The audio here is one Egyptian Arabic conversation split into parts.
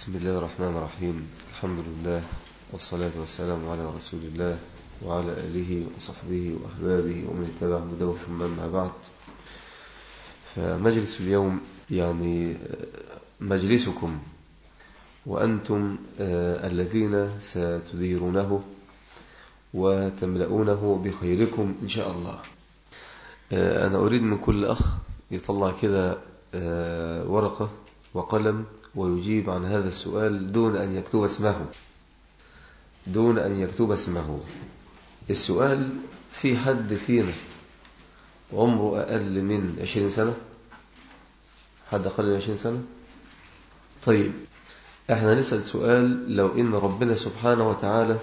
بسم الله الرحمن الرحيم الحمد لله والصلاة والسلام على رسول الله وعلى آله وصحبه وأحبابه ومن اتبع هداه ثم أما بعد فمجلس اليوم يعني مجلسكم وأنتم الذين ستديرونه وتملؤونه بخيركم إن شاء الله أنا أريد من كل أخ يطلع كده ورقة وقلم ويجيب عن هذا السؤال دون أن يكتب اسمه دون أن يكتب اسمه السؤال في حد فينا عمره أقل من عشرين سنة حد أقل من عشرين سنة طيب احنا نسأل سؤال لو إن ربنا سبحانه وتعالى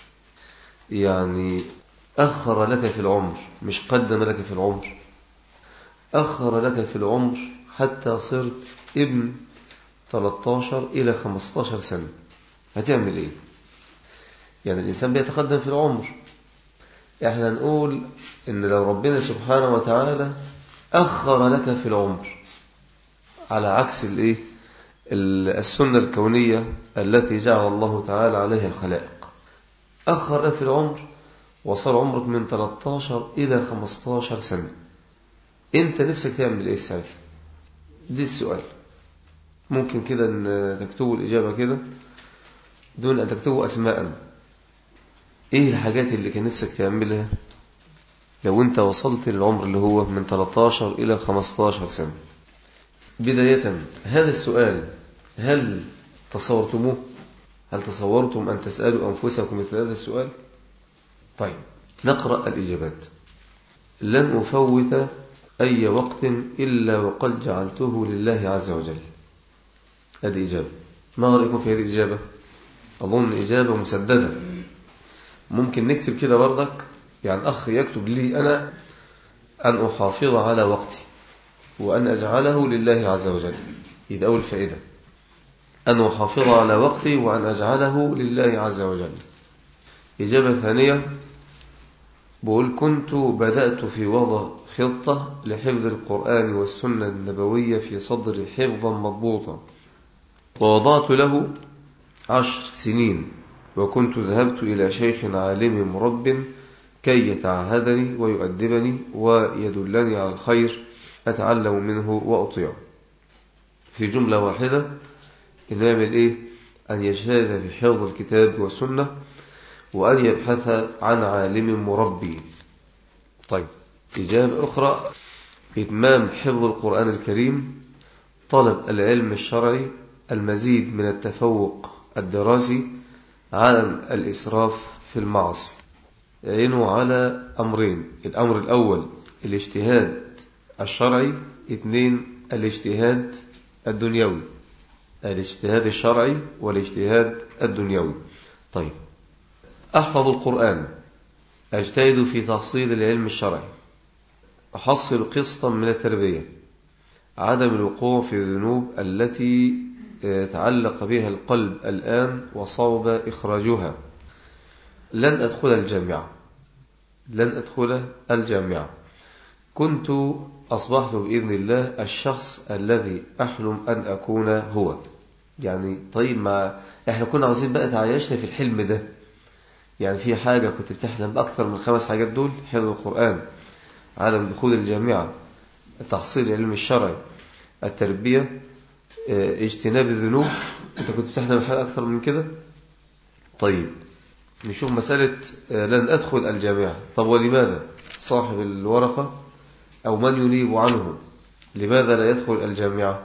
يعني أخر لك في العمر مش قدم لك في العمر أخر لك في العمر حتى صرت ابن 13 إلى 15 سنة هتعمل إيه يعني الإنسان بيتقدم في العمر احنا نقول إن لو ربنا سبحانه وتعالى أخر لك في العمر على عكس الإيه السنة الكونية التي جعل الله تعالى عليها الخلائق أخر لك في العمر وصار عمرك من 13 إلى 15 سنة أنت نفسك تعمل إيه ساعتها دي السؤال ممكن كده أن تكتبوا الإجابة كده دون أن تكتبوا أسماء إيه الحاجات اللي كان نفسك تعملها لو أنت وصلت للعمر اللي هو من 13 إلى 15 سنة بداية هذا السؤال هل تصورتموه هل تصورتم أن تسألوا أنفسكم مثل هذا السؤال طيب نقرأ الإجابات لن أفوت أي وقت إلا وقد جعلته لله عز وجل هذه إجابة ما رأيكم في هذه الإجابة أظن إجابة مسددة ممكن نكتب كده بردك يعني أخ يكتب لي أنا أن أحافظ على وقتي وأن أجعله لله عز وجل إذا أول فائدة أن أحافظ على وقتي وأن أجعله لله عز وجل إجابة ثانية بقول كنت بدأت في وضع خطة لحفظ القرآن والسنة النبوية في صدر حفظا مضبوطا ووضعت له عشر سنين وكنت ذهبت إلى شيخ عالم مرب كي يتعهدني ويؤدبني ويدلني على الخير أتعلم منه وأطيعه في جملة واحدة إنه يعمل إيه أن يجتهد في حفظ الكتاب والسنة وأن يبحث عن عالم مربي طيب إجابة أخرى إتمام حفظ القرآن الكريم طلب العلم الشرعي المزيد من التفوق الدراسي عدم الإسراف في المعصي عينوا على أمرين الأمر الأول الاجتهاد الشرعي اثنين الاجتهاد الدنيوي الاجتهاد الشرعي والاجتهاد الدنيوي طيب أحفظ القرآن أجتهد في تحصيل العلم الشرعي أحصل قسطا من التربية عدم الوقوع في الذنوب التي تعلق بها القلب الآن وصوب إخراجها لن أدخل الجامعة لن أدخل الجامعة كنت أصبحت بإذن الله الشخص الذي أحلم أن أكون هو يعني طيب ما إحنا كنا عاوزين بقى تعيشنا في الحلم ده يعني في حاجة كنت بتحلم بأكثر من خمس حاجات دول حفظ القرآن عدم دخول الجامعة تحصيل العلم الشرعي التربية اجتناب الذنوب انت كنت بتحلم بحاجة أكثر من كده طيب نشوف مسألة لن أدخل الجامعة طب ولماذا صاحب الورقة أو من ينيب عنه لماذا لا يدخل الجامعة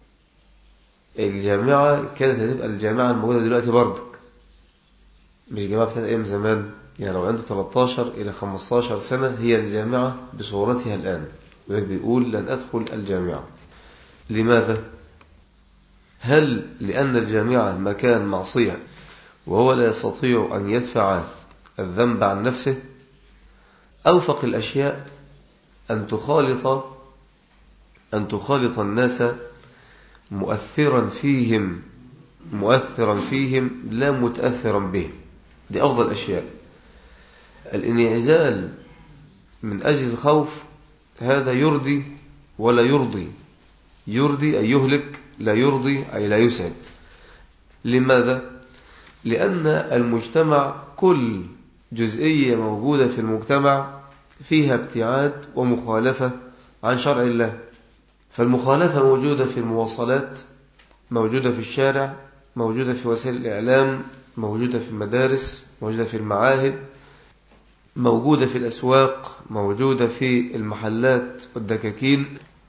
الجامعة كانت هتبقى الجامعة الموجودة دلوقتي بردك مش جامعة بتاعت أيام زمان يعني لو عنده 13 إلى 15 سنة هي الجامعة بصورتها الآن وذلك بيقول لن أدخل الجامعة لماذا؟ هل لأن الجامعة مكان معصية وهو لا يستطيع أن يدفع الذنب عن نفسه أوفق الأشياء أن تخالط أن تخالط الناس مؤثرا فيهم مؤثرا فيهم لا متأثرا بهم دي أفضل الأشياء الانعزال من أجل الخوف هذا يرضي ولا يرضي يرضي أي يهلك لا يرضي أي لا يسعد لماذا؟ لأن المجتمع كل جزئية موجودة في المجتمع فيها ابتعاد ومخالفة عن شرع الله فالمخالفة موجودة في المواصلات موجودة في الشارع موجودة في وسائل الإعلام موجودة في المدارس موجودة في المعاهد موجودة في الأسواق موجودة في المحلات والدكاكين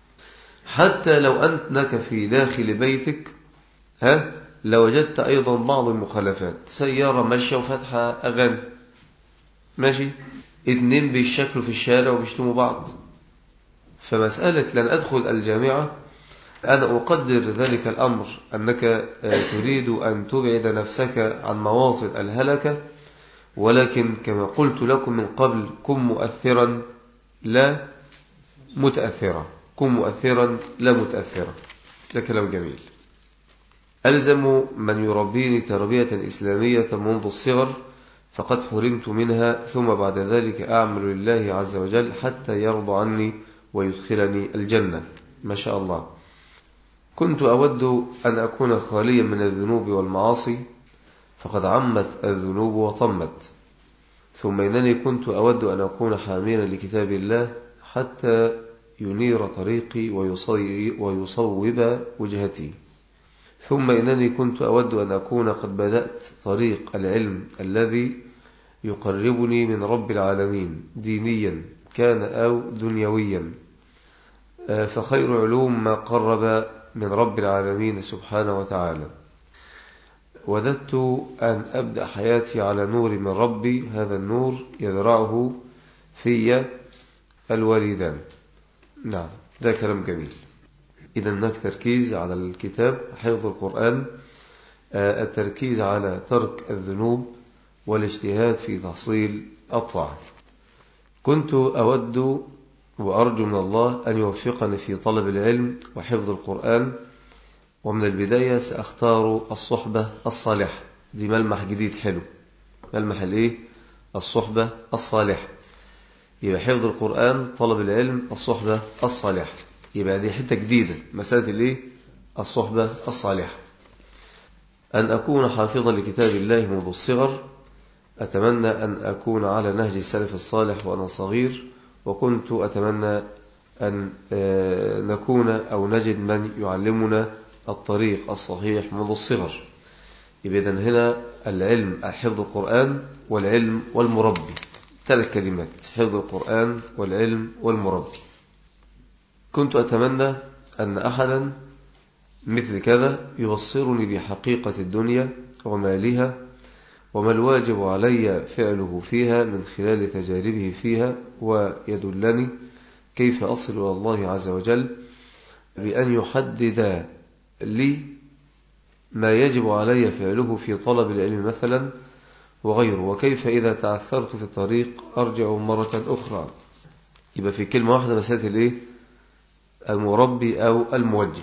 حتى لو أنك في داخل بيتك ها لوجدت أيضا بعض المخالفات سيارة ماشية وفتحة أغاني ماشي اتنين بيشكلوا في الشارع وبيشتموا بعض فمسألة لن أدخل الجامعة أنا أقدر ذلك الأمر أنك تريد أن تبعد نفسك عن مواطن الهلكة ولكن كما قلت لكم من قبل كن مؤثرا لا متأثرا كن مؤثرا لا متأثرا ده كلام جميل ألزم من يربيني تربية إسلامية منذ الصغر فقد حرمت منها ثم بعد ذلك أعمل لله عز وجل حتى يرضى عني ويدخلني الجنة ما شاء الله كنت أود أن أكون خاليا من الذنوب والمعاصي فقد عمت الذنوب وطمت ثم إنني كنت أود أن أكون حاميا لكتاب الله حتى ينير طريقي ويصوب وجهتي ثم إنني كنت أود أن أكون قد بدأت طريق العلم الذي يقربني من رب العالمين دينيا كان أو دنيويا فخير علوم ما قرب من رب العالمين سبحانه وتعالى وددت أن أبدأ حياتي على نور من ربي هذا النور يذرعه في الوالدان نعم ده كلام جميل إذا هناك تركيز على الكتاب حفظ القرآن التركيز على ترك الذنوب والاجتهاد في تحصيل الطاعة كنت أود وأرجو من الله أن يوفقني في طلب العلم وحفظ القرآن ومن البداية سأختار الصحبة الصالحة دي ملمح جديد حلو ملمح الايه الصحبة الصالحة يبقى حفظ القرآن طلب العلم الصحبة الصالحة يبقى دي حتة جديدة مسألة الايه الصحبة الصالحة أن أكون حافظا لكتاب الله منذ الصغر أتمنى أن أكون على نهج السلف الصالح وأنا صغير وكنت أتمنى أن نكون أو نجد من يعلمنا الطريق الصحيح منذ الصغر إذا هنا العلم حفظ القرآن والعلم والمربي ثلاث كلمات حفظ القرآن والعلم والمربي كنت أتمنى أن أحدا مثل كذا يبصرني بحقيقة الدنيا ومالها وما الواجب علي فعله فيها من خلال تجاربه فيها ويدلني كيف أصل إلى الله عز وجل بأن يحدد لي ما يجب علي فعله في طلب العلم مثلا وغيره وكيف إذا تعثرت في الطريق أرجع مرة أخرى يبقى في كلمة واحدة مسألة الإيه المربي أو الموجه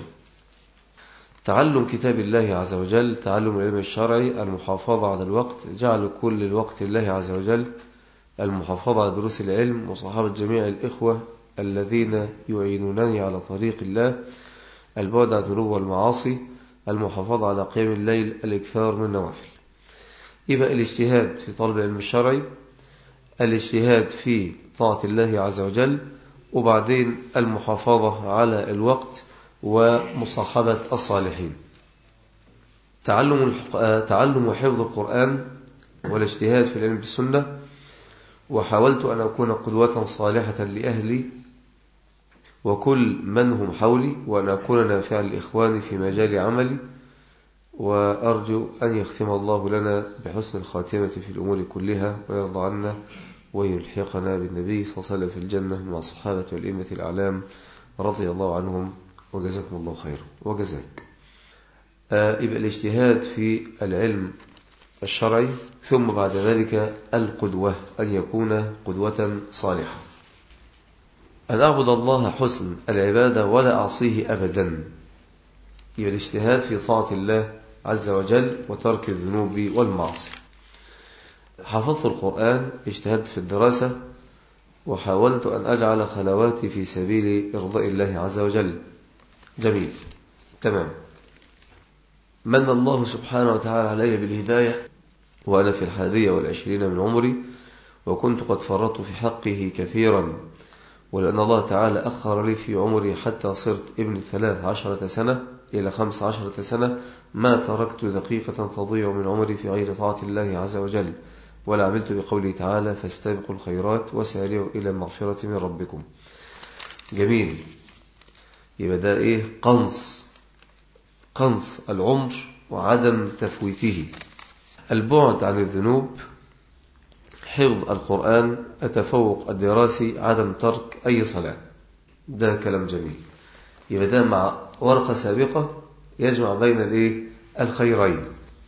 تعلم كتاب الله عز وجل تعلم العلم الشرعي المحافظة على الوقت جعل كل الوقت الله عز وجل المحافظة على دروس العلم وصحابة جميع الإخوة الذين يعينونني على طريق الله البعد عن الذنوب والمعاصي المحافظة على قيام الليل الإكثار من النوافل يبقى الاجتهاد في طلب العلم الشرعي الاجتهاد في طاعة الله عز وجل وبعدين المحافظة على الوقت ومصاحبة الصالحين تعلم تعلم وحفظ القرآن والاجتهاد في العلم بالسنة وحاولت أن أكون قدوة صالحة لأهلي وكل من هم حولي وأن أكون نافعا لإخواني في مجال عملي وأرجو أن يختم الله لنا بحسن الخاتمة في الأمور كلها ويرضى عنا ويلحقنا بالنبي صلى الله عليه وسلم في الجنة مع الصحابة والإمة الأعلام رضي الله عنهم وجزاكم الله خيرا وجزاك آه يبقى الاجتهاد في العلم الشرعي ثم بعد ذلك القدوة أن يكون قدوة صالحة أن أعبد الله حسن العبادة ولا أعصيه أبدا يبقى الاجتهاد في طاعة الله عز وجل وترك الذنوب والمعصية حفظت القرآن اجتهدت في الدراسة وحاولت أن أجعل خلواتي في سبيل إرضاء الله عز وجل جميل تمام من الله سبحانه وتعالى علي بالهداية وأنا في الحادية والعشرين من عمري وكنت قد فرطت في حقه كثيرا ولأن الله تعالى أخر لي في عمري حتى صرت ابن ثلاث عشرة سنة إلى خمس عشرة سنة ما تركت دقيقة تضيع من عمري في غير طاعة الله عز وجل ولا عملت بقوله تعالى فاستبقوا الخيرات وسارعوا إلى المغفرة من ربكم جميل يبقى ده إيه قنص قنص العمر وعدم تفويته البعد عن الذنوب حفظ القرآن التفوق الدراسي عدم ترك أي صلاة ده كلام جميل يبقى ده مع ورقة سابقة يجمع بين الايه الخيرين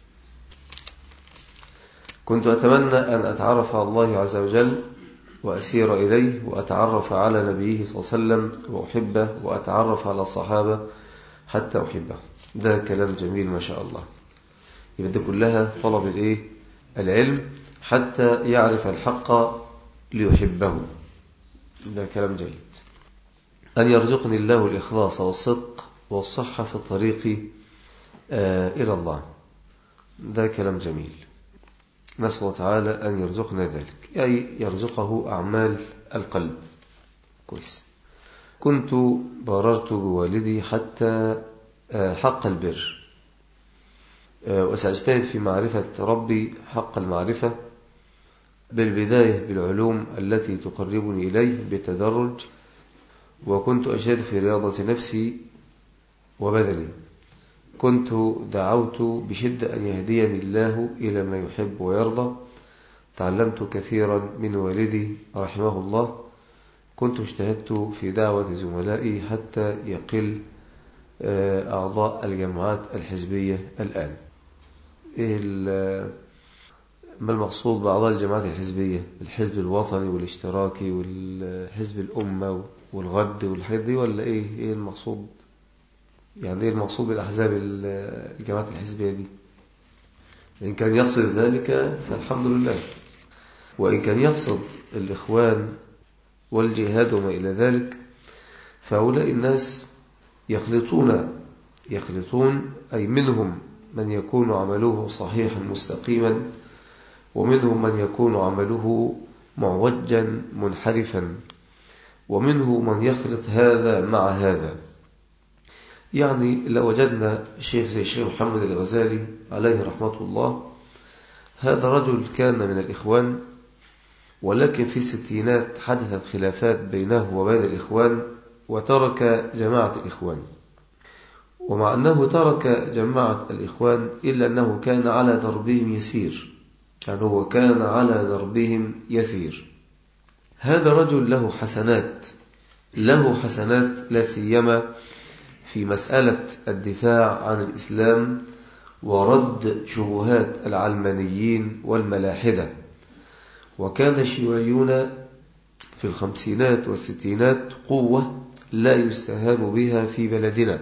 كنت أتمنى أن أتعرف على الله عز وجل وأسير إليه وأتعرف على نبيه صلى الله عليه وسلم وأحبه وأتعرف على الصحابة حتى أحبه ده كلام جميل ما شاء الله يبقى ده كلها طلب الإيه العلم حتى يعرف الحق ليحبه ده كلام جيد أن يرزقني الله الإخلاص والصدق والصحة في الطريق آه إلى الله ده كلام جميل نسأل الله تعالى أن يرزقنا ذلك أي يرزقه أعمال القلب كويس كنت بررت بوالدي حتى آه حق البر آه وسأجتهد في معرفة ربي حق المعرفة بالبداية بالعلوم التي تقربني إليه بالتدرج وكنت أجتهد في رياضة نفسي وبدني كنت دعوت بشدة أن يهديني الله إلى ما يحب ويرضى تعلمت كثيرا من والدي رحمه الله كنت اجتهدت في دعوة زملائي حتى يقل أعضاء الجماعات الحزبية الآن ما المقصود بأعضاء الجماعات الحزبية الحزب الوطني والاشتراكي والحزب الأمة والغد والحاجات دي ولا إيه إيه المقصود يعني إيه المقصود بالأحزاب الجماعات الحزبية دي إن كان يقصد ذلك فالحمد لله وإن كان يقصد الإخوان والجهاد وما إلى ذلك فهؤلاء الناس يخلطون يخلطون أي منهم من يكون عمله صحيحا مستقيما ومنهم من يكون عمله معوجا منحرفا ومنه من يخلط هذا مع هذا يعني لو وجدنا شيخ زي الشيخ محمد الغزالي عليه رحمة الله هذا رجل كان من الإخوان ولكن في الستينات حدثت خلافات بينه وبين الإخوان وترك جماعة الإخوان ومع أنه ترك جماعة الإخوان إلا أنه كان على دربهم يسير يعني هو كان على دربهم يسير هذا رجل له حسنات له حسنات لا سيما في مسألة الدفاع عن الإسلام ورد شبهات العلمانيين والملاحدة وكان الشيوعيون في الخمسينات والستينات قوة لا يستهان بها في بلدنا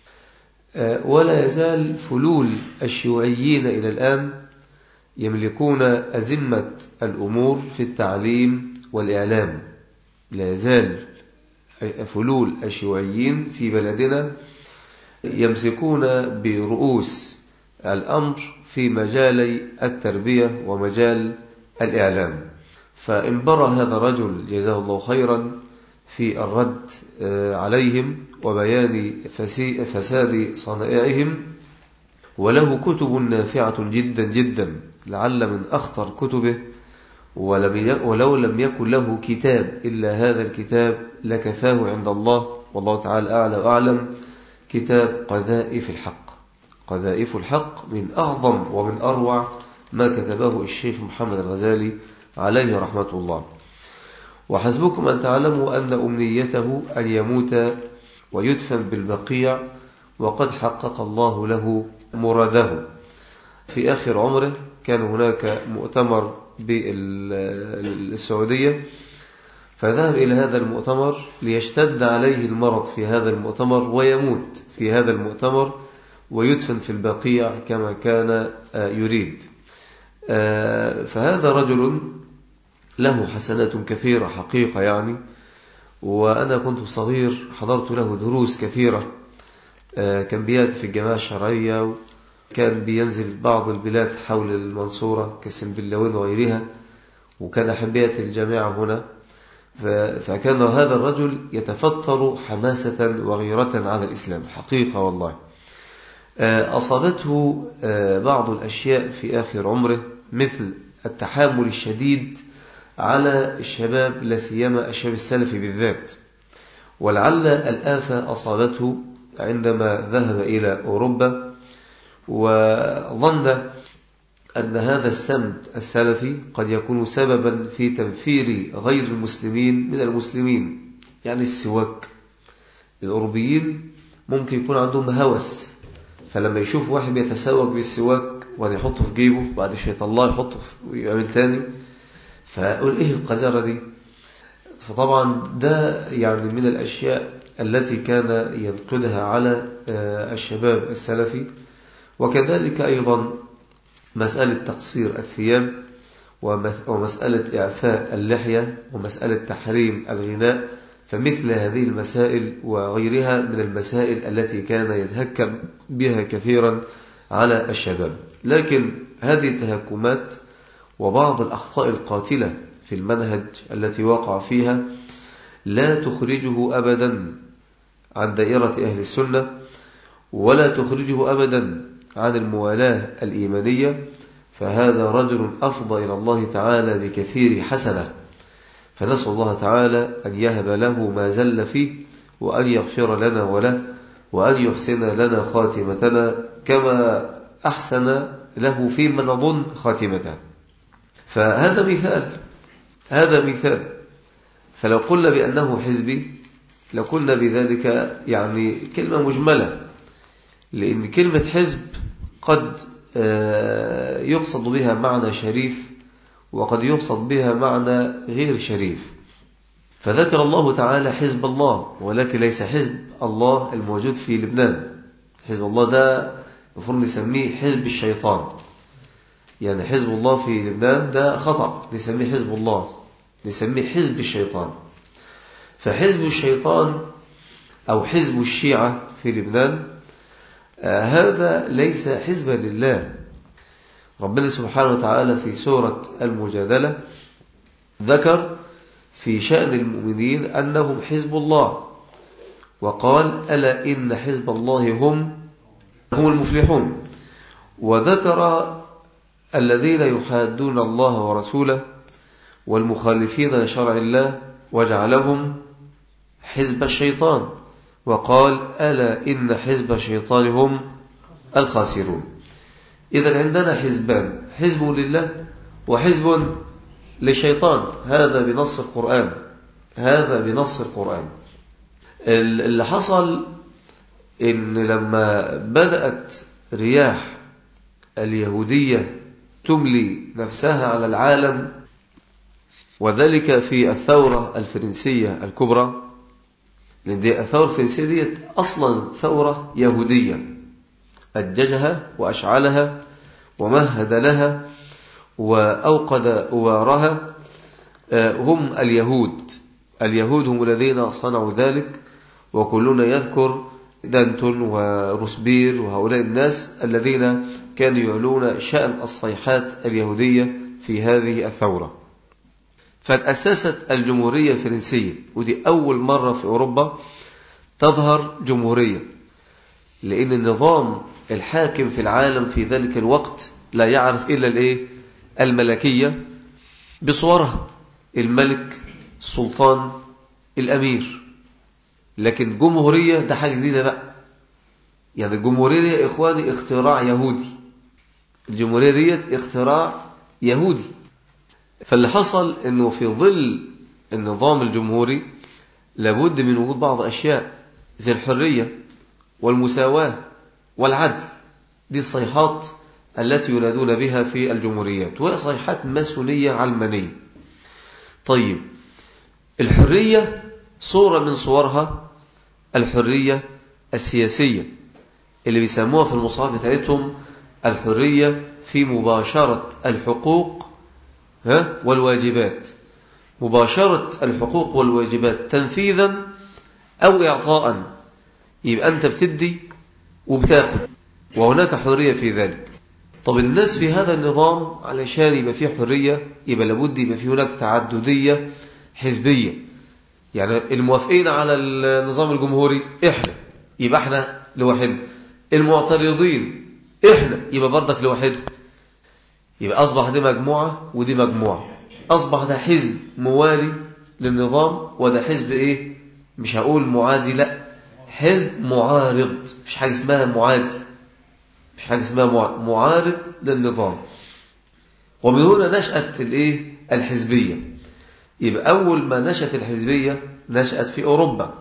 ولا يزال فلول الشيوعيين إلى الآن يملكون أزمة الأمور في التعليم والإعلام لا يزال فلول الشيوعيين في بلدنا يمسكون برؤوس الأمر في مجال التربية ومجال الإعلام فانبرى هذا الرجل جزاه الله خيرا في الرد عليهم وبيان فساد صنائعهم وله كتب نافعة جدا جدا لعل من أخطر كتبه ولو لم يكن له كتاب إلا هذا الكتاب لكفاه عند الله والله تعالى أعلى وأعلم كتاب قذائف الحق قذائف الحق من أعظم ومن أروع ما كتبه الشيخ محمد الغزالي عليه رحمة الله وحسبكم أن تعلموا أن أمنيته أن يموت ويدفن بالبقيع وقد حقق الله له مراده في آخر عمره كان هناك مؤتمر بالسعودية فذهب إلى هذا المؤتمر ليشتد عليه المرض في هذا المؤتمر ويموت في هذا المؤتمر ويدفن في البقيع كما كان يريد فهذا رجل له حسنات كثيرة حقيقة يعني وأنا كنت صغير حضرت له دروس كثيرة كان بيات في الجماعة الشرعية كان بينزل بعض البلاد حول المنصورة كسنبلاوين وغيرها وكان أحبية الجامعة هنا فكان هذا الرجل يتفتر حماسة وغيرة على الإسلام حقيقة والله أصابته بعض الأشياء في آخر عمره مثل التحامل الشديد على الشباب لا سيما الشباب السلفي بالذات ولعل الآفة أصابته عندما ذهب إلى أوروبا وظن أن هذا السمت السلفي قد يكون سببا في تنفير غير المسلمين من المسلمين يعني السواك الأوروبيين ممكن يكون عندهم هوس فلما يشوف واحد بيتسوق بالسواك وبعدين يحطه في جيبه بعد شويه يطلعه يحطه ويعمل تاني فأقول إيه القذارة دي فطبعا ده يعني من الأشياء التي كان ينقلها على الشباب السلفي وكذلك أيضا مسألة تقصير الثياب ومسألة إعفاء اللحية ومسألة تحريم الغناء فمثل هذه المسائل وغيرها من المسائل التي كان يتهكم بها كثيرا على الشباب لكن هذه التهكمات وبعض الأخطاء القاتلة في المنهج التي وقع فيها لا تخرجه أبدا عن دائرة أهل السنة ولا تخرجه أبدا عن الموالاة الإيمانية فهذا رجل أفضى إلى الله تعالى بكثير حسنة فنسأل الله تعالى أن يهب له ما زل فيه وأن يغفر لنا وله وأن يحسن لنا خاتمتنا كما أحسن له فيما نظن خاتمته فهذا مثال هذا مثال فلو قلنا بأنه حزبي لقلنا بذلك يعني كلمة مجملة لأن كلمة حزب قد يقصد بها معنى شريف وقد يقصد بها معنى غير شريف فذكر الله تعالى حزب الله ولكن ليس حزب الله الموجود في لبنان حزب الله ده المفروض نسميه حزب الشيطان يعني حزب الله في لبنان ده خطأ نسميه حزب الله نسميه حزب الشيطان فحزب الشيطان أو حزب الشيعة في لبنان آه هذا ليس حزبا لله ربنا سبحانه وتعالى في سورة المجادلة ذكر في شأن المؤمنين أنهم حزب الله وقال ألا إن حزب الله هم هم المفلحون وذكر الذين يحادون الله ورسوله والمخالفين لشرع الله وجعلهم حزب الشيطان وقال ألا إن حزب الشيطان هم الخاسرون إذا عندنا حزبان حزب لله وحزب للشيطان هذا بنص القرآن هذا بنص القرآن اللي حصل إن لما بدأت رياح اليهودية تملي نفسها على العالم وذلك في الثورة الفرنسية الكبرى لأن دي الثورة الفرنسية دي أصلا ثورة يهودية أججها وأشعلها ومهد لها وأوقد أوارها هم اليهود اليهود هم الذين صنعوا ذلك وكلنا يذكر دانتون ورسبير وهؤلاء الناس الذين كانوا يعلون شأن الصيحات اليهودية في هذه الثورة فتأسست الجمهورية الفرنسية ودي أول مرة في أوروبا تظهر جمهورية لأن النظام الحاكم في العالم في ذلك الوقت لا يعرف إلا الإيه؟ الملكية بصورها الملك السلطان الأمير لكن جمهورية ده حاجة جديدة بقى يعني الجمهورية يا إخواني اختراع يهودي الجمهورية ديت اختراع يهودي فاللي حصل انه في ظل النظام الجمهوري لابد من وجود بعض أشياء زي الحرية والمساواة والعدل دي الصيحات التي ينادون بها في الجمهوريات وهي صيحات ماسونية علمانية طيب الحرية صورة من صورها الحرية السياسية اللي بيسموها في المصحف بتاعتهم الحرية في مباشرة الحقوق ها والواجبات مباشرة الحقوق والواجبات تنفيذا أو إعطاء يبقى أنت بتدي وبتاخد وهناك حرية في ذلك طب الناس في هذا النظام علشان يبقى فيه حرية يبقى لابد يبقى فيه هناك تعددية حزبية يعني الموافقين على النظام الجمهوري احنا يبقى احنا لوحدنا المعترضين احنا يبقى برضك لوحدنا يبقى اصبح دي مجموعة ودي مجموعة اصبح ده حزب موالي للنظام وده حزب ايه مش هقول معادي لا حزب معارض مش حاجة اسمها معادي مش حاجة اسمها معارض للنظام ومن هنا نشأت الايه الحزبية يبقى أول ما نشأت الحزبية نشأت في أوروبا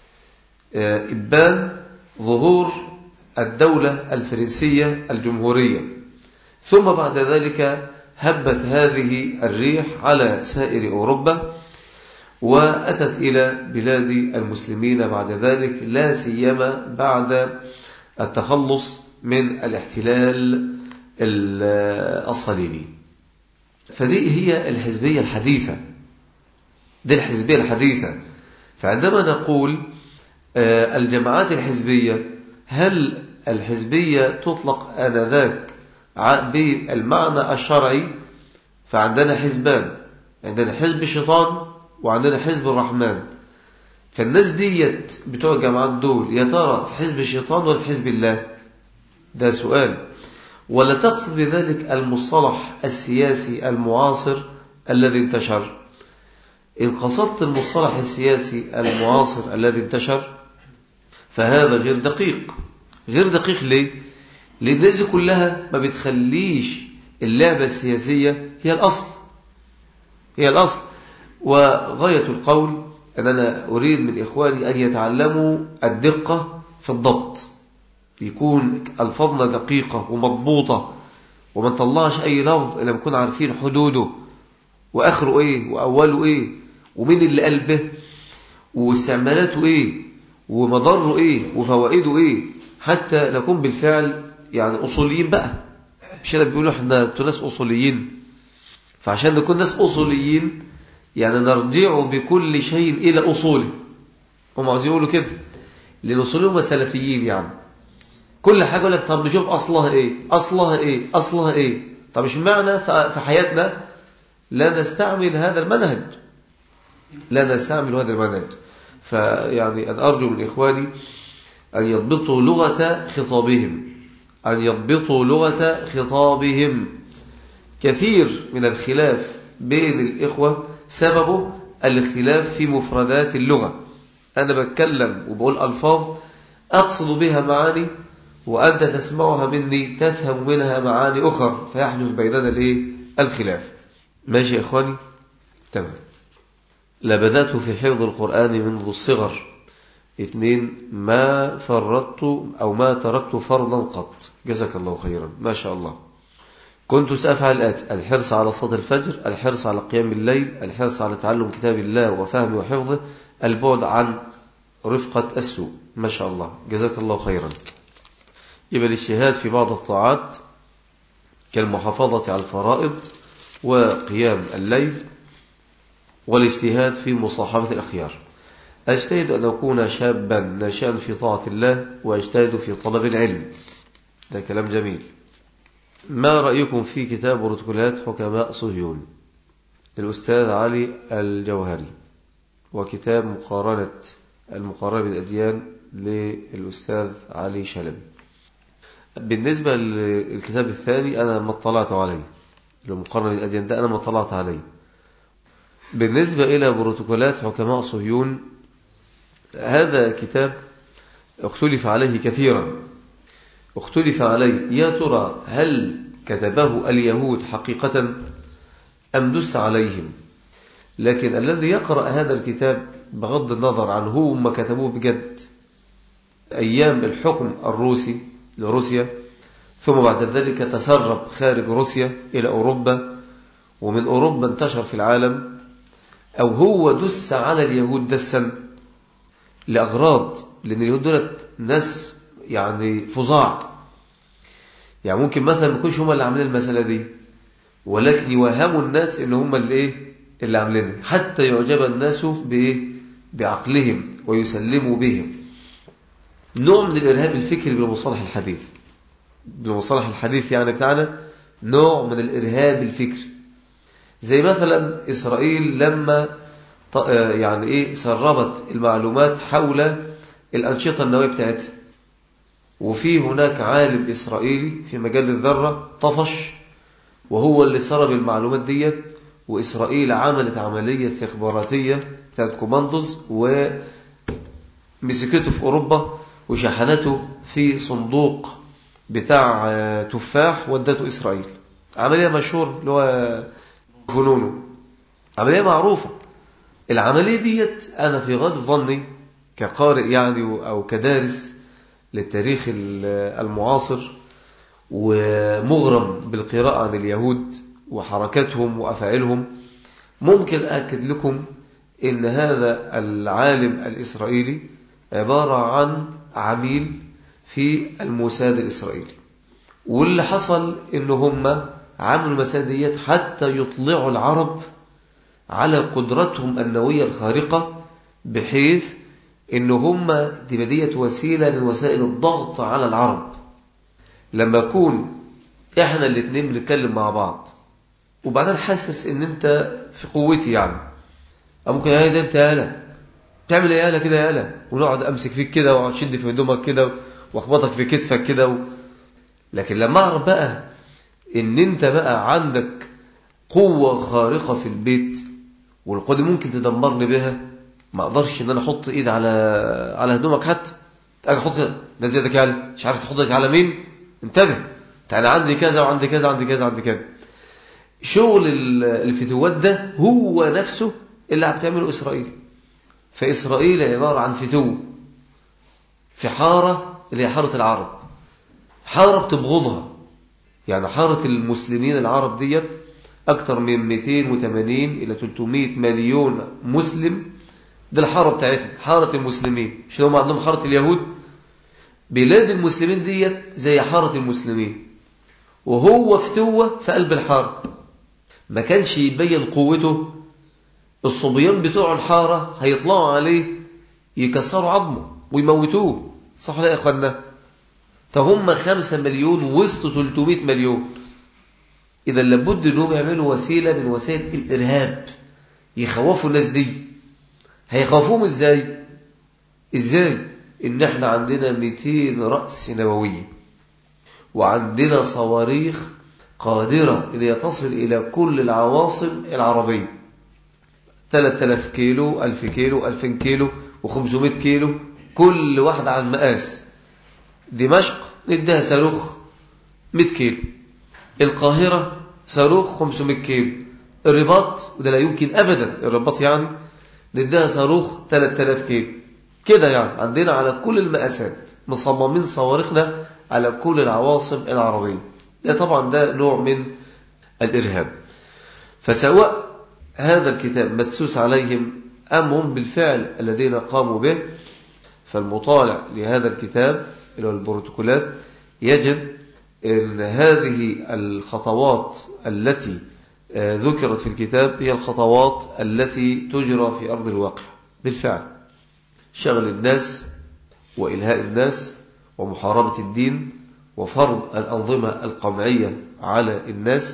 إبان ظهور الدولة الفرنسية الجمهورية ثم بعد ذلك هبت هذه الريح على سائر أوروبا وأتت إلى بلاد المسلمين بعد ذلك لا سيما بعد التخلص من الاحتلال الصليبي فدي هي الحزبية الحديثة دي الحزبية الحديثة فعندما نقول الجماعات الحزبية هل الحزبية تطلق آنذاك بالمعنى الشرعي فعندنا حزبان عندنا حزب الشيطان وعندنا حزب الرحمن فالناس ديت بتوع الجماعات دول يا ترى في حزب الشيطان ولا في حزب الله ده سؤال ولا تقصد بذلك المصطلح السياسي المعاصر الذي انتشر إن قصدت المصطلح السياسي المعاصر الذي انتشر فهذا غير دقيق غير دقيق ليه؟ لأن الناس كلها ما بتخليش اللعبة السياسية هي الأصل هي الأصل وغاية القول أن أنا أريد من إخواني أن يتعلموا الدقة في الضبط يكون ألفاظنا دقيقة ومضبوطة وما نطلعش أي لفظ إلا نكون عارفين حدوده وآخره إيه وأوله إيه ومين اللي قلبه واستعمالاته إيه ومضره إيه وفوائده إيه حتى نكون بالفعل يعني أصوليين بقى مش أنا بيقولوا إحنا ناس أصوليين فعشان نكون ناس أصوليين يعني نرجع بكل شيء إلى أصوله هم عاوزين يقولوا كده لأن أصولهم سلفيين يعني كل حاجة يقول لك طب نشوف أصلها إيه أصلها إيه أصلها إيه طب مش معنى في حياتنا لا نستعمل هذا المنهج لا نستعمل هذا المنهج فيعني أن أرجو من إخواني أن يضبطوا لغة خطابهم أن يضبطوا لغة خطابهم كثير من الخلاف بين الإخوة سببه الاختلاف في مفردات اللغة أنا بتكلم وبقول ألفاظ أقصد بها معاني وأنت تسمعها مني تفهم منها معاني أخرى فيحدث بيننا الإيه؟ الخلاف ماشي يا إخواني تمام لبدأت في حفظ القرآن منذ الصغر اثنين ما فرطت أو ما تركت فرضا قط جزاك الله خيرا ما شاء الله كنت سأفعل الآتي الحرص على صلاة الفجر الحرص على قيام الليل الحرص على تعلم كتاب الله وفهمه وحفظه البعد عن رفقة السوء ما شاء الله جزاك الله خيرا يبقى الاجتهاد في بعض الطاعات كالمحافظة على الفرائض وقيام الليل والاجتهاد في مصاحبة الأخيار أجتهد أن أكون شابا ناشئا في طاعة الله وأجتهد في طلب العلم ده كلام جميل ما رأيكم في كتاب بروتوكولات حكماء صهيون الأستاذ علي الجوهري وكتاب مقارنة المقارنة بالأديان للأستاذ علي شلبي بالنسبة للكتاب الثاني أنا ما اطلعت عليه المقارنة بالأديان ده أنا ما اطلعت عليه بالنسبة إلى بروتوكولات حكماء صهيون هذا كتاب اختلف عليه كثيرا اختلف عليه يا ترى هل كتبه اليهود حقيقة أم دس عليهم لكن الذي يقرأ هذا الكتاب بغض النظر عن هو ما كتبوه بجد أيام الحكم الروسي لروسيا ثم بعد ذلك تسرب خارج روسيا إلى أوروبا ومن أوروبا انتشر في العالم أو هو دس على اليهود دسا لأغراض لأن اليهود دولت ناس يعني فظاع يعني ممكن مثلا ما يكونش هم اللي عاملين المسألة دي ولكن يوهموا الناس ان هم اللي ايه اللي عاملينها حتى يعجب الناس بايه بعقلهم ويسلموا بهم نوع من الارهاب الفكري بالمصطلح الحديث بمصطلح الحديث يعني بتاعنا نوع من الإرهاب الفكري زي مثلا إسرائيل لما يعني إيه سربت المعلومات حول الأنشطة النووية بتاعتها وفي هناك عالم إسرائيلي في مجال الذرة طفش وهو اللي سرب المعلومات ديت وإسرائيل عملت عملية استخباراتية بتاعت كوماندوز ومسكته في أوروبا وشحنته في صندوق بتاع تفاح ودته إسرائيل عملية مشهورة اللي هو فنونه عملية معروفة العملية ديت أنا في غد ظني كقارئ يعني أو كدارس للتاريخ المعاصر ومغرم بالقراءة عن اليهود وحركاتهم وأفعالهم ممكن أكد لكم إن هذا العالم الإسرائيلي عبارة عن عميل في الموساد الإسرائيلي واللي حصل إن هم عملوا المساديات حتى يطلعوا العرب على قدرتهم النووية الخارقة بحيث إن هم دي بدية وسيلة من وسائل الضغط على العرب لما يكون إحنا الاثنين بنتكلم مع بعض وبعدين حاسس إن أنت في قوتي يعني أو ممكن هاي ده أنت يالا تعمل يالا كده يالا ونقعد أمسك فيك كده وأقعد شد في هدومك كده واخبطك في كتفك كده و... لكن لما أعرف بقى إن أنت بقى عندك قوة خارقة في البيت والقوة دي ممكن تدمرني بها ما اقدرش ان انا احط ايد على على هدومك حتى اجي احط ده زيادك يعني مش عارف تحط ايدك على مين انتبه انا عندي كذا وعندي كذا وعندي كذا وعندي كذا شغل الفتوات ده هو نفسه اللي بتعمله اسرائيل فاسرائيل عباره عن فتو في حاره اللي هي حاره العرب حاره بتبغضها يعني حاره المسلمين العرب ديت اكتر من 280 الى 300 مليون مسلم ده الحارة بتاعتهم حارة المسلمين مش هم عندهم حارة اليهود بلاد المسلمين ديت زي حارة المسلمين وهو فتوة في قلب الحارة ما كانش يبين قوته الصبيان بتوع الحارة هيطلعوا عليه يكسروا عظمه ويموتوه صح لا يا اخوانا فهم خمسة مليون وسط 300 مليون إذا لابد أنهم يعملوا وسيلة من وسائل الإرهاب يخوفوا الناس دي هيخافوهم ازاي ازاي ان احنا عندنا 200 رأس نووية وعندنا صواريخ قادرة ان تصل الى كل العواصم العربية 3000 كيلو 1000 كيلو 2000 كيلو و500 كيلو كل واحدة على المقاس دمشق نديها صاروخ 100 كيلو القاهرة صاروخ 500 كيلو الرباط وده لا يمكن ابدا الرباط يعني نديها صاروخ 3000 كيلو كده يعني عندنا على كل المقاسات مصممين صواريخنا على كل العواصم العربية ده طبعا ده نوع من الإرهاب فسواء هذا الكتاب مدسوس عليهم أم هم بالفعل الذين قاموا به فالمطالع لهذا الكتاب اللي هو البروتوكولات يجد أن هذه الخطوات التي ذكرت في الكتاب هي الخطوات التي تجرى في أرض الواقع بالفعل شغل الناس وإلهاء الناس ومحاربة الدين وفرض الأنظمة القمعية على الناس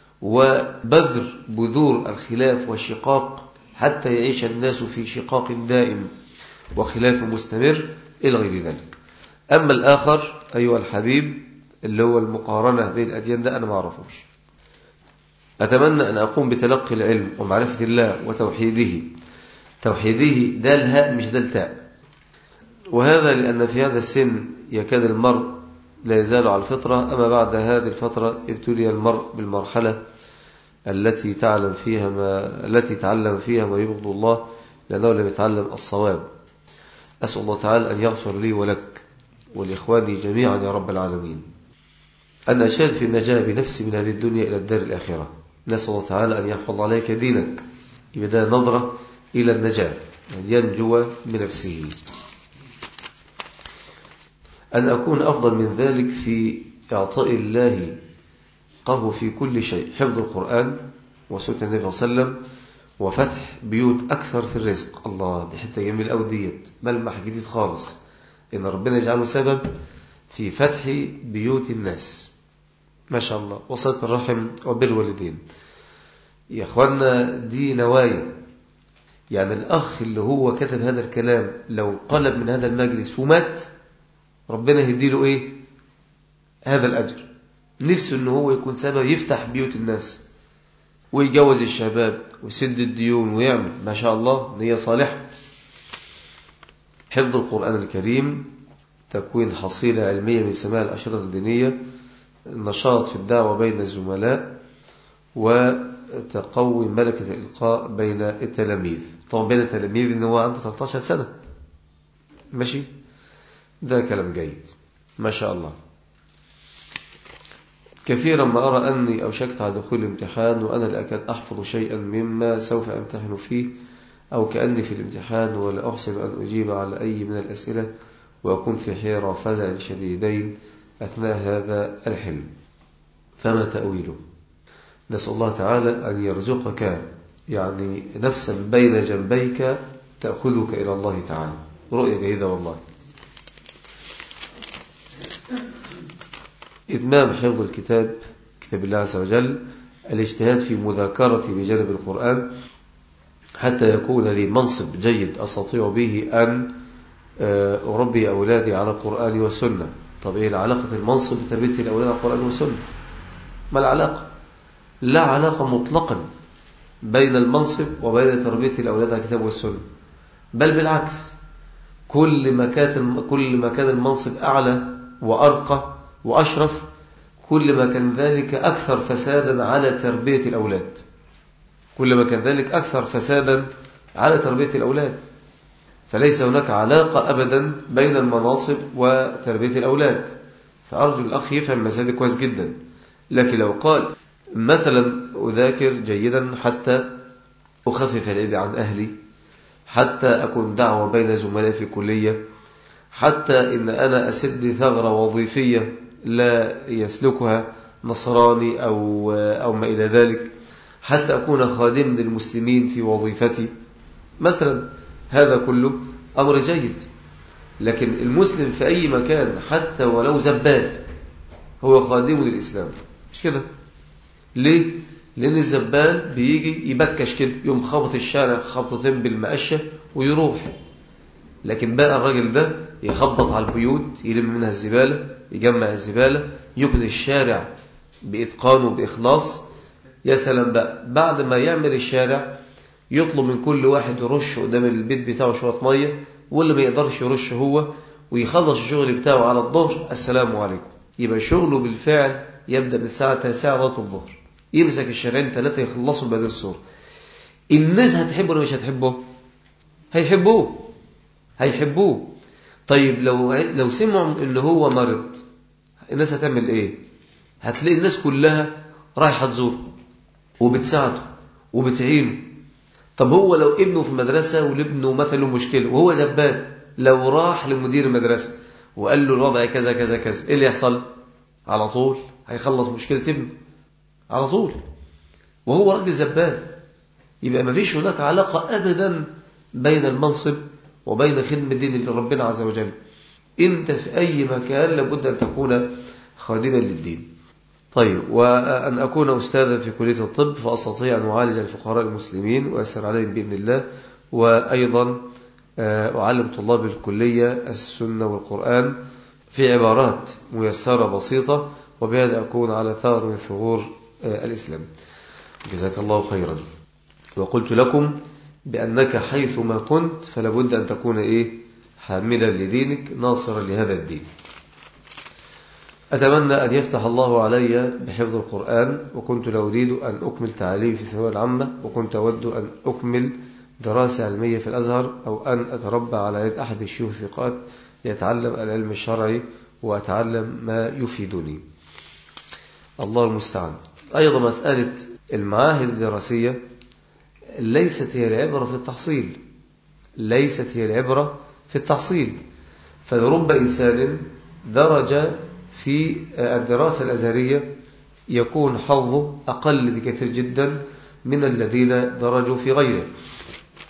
وبذر بذور الخلاف والشقاق حتى يعيش الناس في شقاق دائم وخلاف مستمر إلى غير ذلك أما الآخر أيها الحبيب اللي هو المقارنة بين الأديان ده أنا ما أعرفوش أتمنى أن أقوم بتلقي العلم ومعرفة الله وتوحيده توحيده ده الهاء مش ده التاء وهذا لأن في هذا السن يكاد المرء لا يزال على الفطرة أما بعد هذه الفترة ابتلي المرء بالمرحلة التي تعلم فيها ما التي تعلم فيها ما يبغض الله لأنه لم يتعلم الصواب أسأل الله تعالى أن يغفر لي ولك ولإخواني جميعا يا رب العالمين أن أشهد في النجاة بنفسي من هذه الدنيا إلى الدار الآخرة نسأل الله تعالى أن يحفظ عليك دينك يبدأ نظرة إلى النجاة أن ينجو بنفسه أن أكون أفضل من ذلك في إعطاء الله قهو في كل شيء حفظ القرآن وسنة النبي صلى الله عليه وسلم وفتح بيوت أكثر في الرزق الله دي حتة جميل أو ديت ملمح جديد خالص إن ربنا يجعله سبب في فتح بيوت الناس ما شاء الله وصلت الرحم وبر والدين يا أخوانا دي نوايا يعني الأخ اللي هو كتب هذا الكلام لو قلب من هذا المجلس ومات ربنا يهديله إيه هذا الأجر نفسه أنه هو يكون سبب يفتح بيوت الناس ويجوز الشباب ويسد الديون ويعمل ما شاء الله نية صالحة حفظ القرآن الكريم تكوين حصيلة علمية من سماع الأشرطة الدينية النشاط في الدعوة بين الزملاء وتقوي ملكة الإلقاء بين التلاميذ طبعا بين التلاميذ إنه هو عنده 13 سنة ماشي ده كلام جيد ما شاء الله كثيرا ما أرى أني أوشكت على دخول الامتحان وأنا لا أكاد أحفظ شيئا مما سوف أمتحن فيه أو كأني في الامتحان ولا أحسن أن أجيب على أي من الأسئلة وأكون في حيرة وفزع شديدين أثناء هذا الحلم فما تأويله نسأل الله تعالى أن يرزقك يعني نفسا بين جنبيك تأخذك إلى الله تعالى رؤية جيدة والله إتمام حفظ الكتاب كتاب الله عز وجل الاجتهاد في مذاكرة بجانب القرآن حتى يكون لي منصب جيد أستطيع به أن أربي أولادي على القرآن والسنة طب إيه العلاقة المنصب بتربية الأولاد على القرآن والسنة ما العلاقة لا علاقة مطلقا بين المنصب وبين تربية الأولاد على الكتاب والسنة بل بالعكس كل ما كان كل ما كان المنصب أعلى وأرقى وأشرف كل ما كان ذلك أكثر فسادا على تربية الأولاد كل ما كان ذلك أكثر فسادا على تربية الأولاد فليس هناك علاقة أبدا بين المناصب وتربية الأولاد فأرجو الأخ يفهم مسألة كويس جدا لكن لو قال مثلا أذاكر جيدا حتى أخفف العيد عن أهلي حتى أكون دعوة بين زملائي في الكلية حتى إن أنا أسد ثغرة وظيفية لا يسلكها نصراني أو, أو ما إلى ذلك حتى أكون خادم للمسلمين في وظيفتي مثلا هذا كله أمر جيد لكن المسلم في أي مكان حتى ولو زبال هو خادم للإسلام مش كده ليه؟ لأن الزبال بيجي يبكش كده يوم خبط الشارع خبطتين بالمقشة ويروح لكن بقى الراجل ده يخبط على البيوت يلم منها الزبالة يجمع الزبالة يكن الشارع بإتقان وبإخلاص يا سلام بقى بعد ما يعمل الشارع يطلب من كل واحد يرش قدام البيت بتاعه شوية مية واللي ما يقدرش يرش هو ويخلص الشغل بتاعه على الظهر السلام عليكم يبقى شغله بالفعل يبدأ من الساعة 9 لغاية الظهر يمسك الشارعين ثلاثة يخلصوا بهذه الصورة الناس هتحبه ولا مش هتحبه هيحبوه هيحبوه طيب لو لو سمعوا ان هو مرض الناس هتعمل ايه هتلاقي الناس كلها رايحه تزوره وبتساعده وبتعينه طب هو لو ابنه في مدرسه وابنه مثلا مشكله وهو زبال لو راح لمدير المدرسه وقال له الوضع كذا كذا كذا ايه اللي يحصل على طول هيخلص مشكله ابنه على طول وهو راجل زبال يبقى ما فيش هناك علاقه ابدا بين المنصب وبين خدمة دين ربنا عز وجل انت في اي مكان لابد ان تكون خادما للدين طيب وأن أكون أستاذا في كلية الطب فأستطيع أن أعالج الفقراء المسلمين وأسر عليهم بإذن الله وأيضا أعلم طلاب الكلية السنة والقرآن في عبارات ميسرة بسيطة وبهذا أكون على ثغر من ثغور الإسلام جزاك الله خيرا وقلت لكم بأنك حيثما كنت فلابد أن تكون إيه حاملا لدينك ناصرا لهذا الدين أتمنى أن يفتح الله علي بحفظ القرآن وكنت لا أريد أن أكمل تعليمي في الثانوية العامة وكنت أود أن أكمل دراسة علمية في الأزهر أو أن أتربى على يد أحد الشيوخ الثقات ليتعلم العلم الشرعي وأتعلم ما يفيدني الله المستعان أيضا مسألة المعاهد الدراسية ليست هي العبرة في التحصيل ليست هي العبرة في التحصيل فلرب إنسان درج في الدراسة الأزهرية يكون حظه أقل بكثير جدا من الذين درجوا في غيره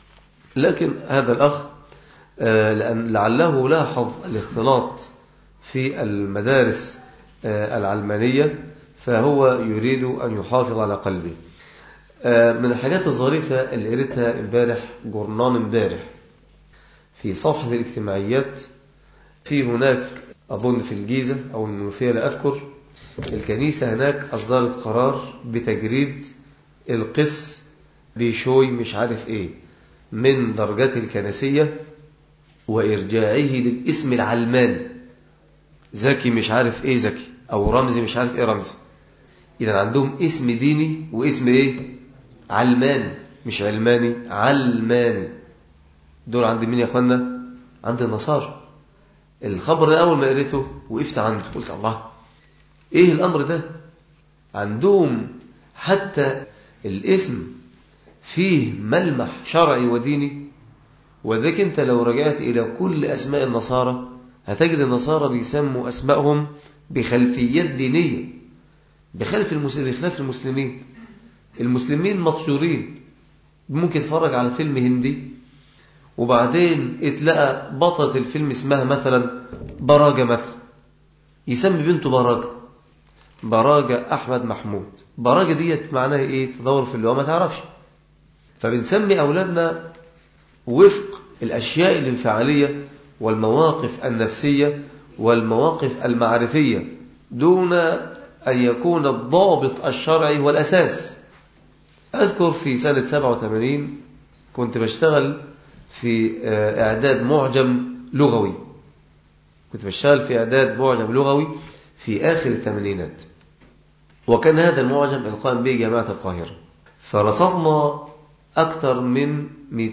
لكن هذا الأخ لأن لعله لاحظ الاختلاط في المدارس العلمانية فهو يريد أن يحافظ على قلبه من الحاجات الظريفة اللي قريتها امبارح جورنان امبارح في صفحة الاجتماعيات في هناك أظن في الجيزة أو المنوفية لا أذكر الكنيسة هناك أصدرت قرار بتجريد القس بشوي مش عارف إيه من درجات الكنسية وإرجاعه للاسم العلماني زكي مش عارف إيه زكي أو رمزي مش عارف إيه رمزي إذا عندهم اسم ديني واسم إيه علماني مش علماني علماني دول عند مين يا أخوانا عند النصارى الخبر ده أول ما قريته وقفت عنده قلت الله إيه الأمر ده عندهم حتى الاسم فيه ملمح شرعي وديني وذلك أنت لو رجعت إلى كل أسماء النصارى هتجد النصارى بيسموا أسمائهم بخلفيات دينية بخلف المسلمين بخلاف المسلمين المسلمين مطيورين ممكن تتفرج على فيلم هندي وبعدين اتلقى بطلة الفيلم اسمها مثلا براجة مثلا يسمي بنته براجة براجة أحمد محمود براجة ديت معناها إيه تدور في اللغة ما تعرفش فبنسمي أولادنا وفق الأشياء الانفعالية والمواقف النفسية والمواقف المعرفية دون أن يكون الضابط الشرعي والأساس أذكر في سنة 87 كنت بشتغل في إعداد معجم لغوي كنت بشتغل في إعداد معجم لغوي في آخر الثمانينات وكان هذا المعجم القائم به جامعة القاهرة فرصدنا أكثر من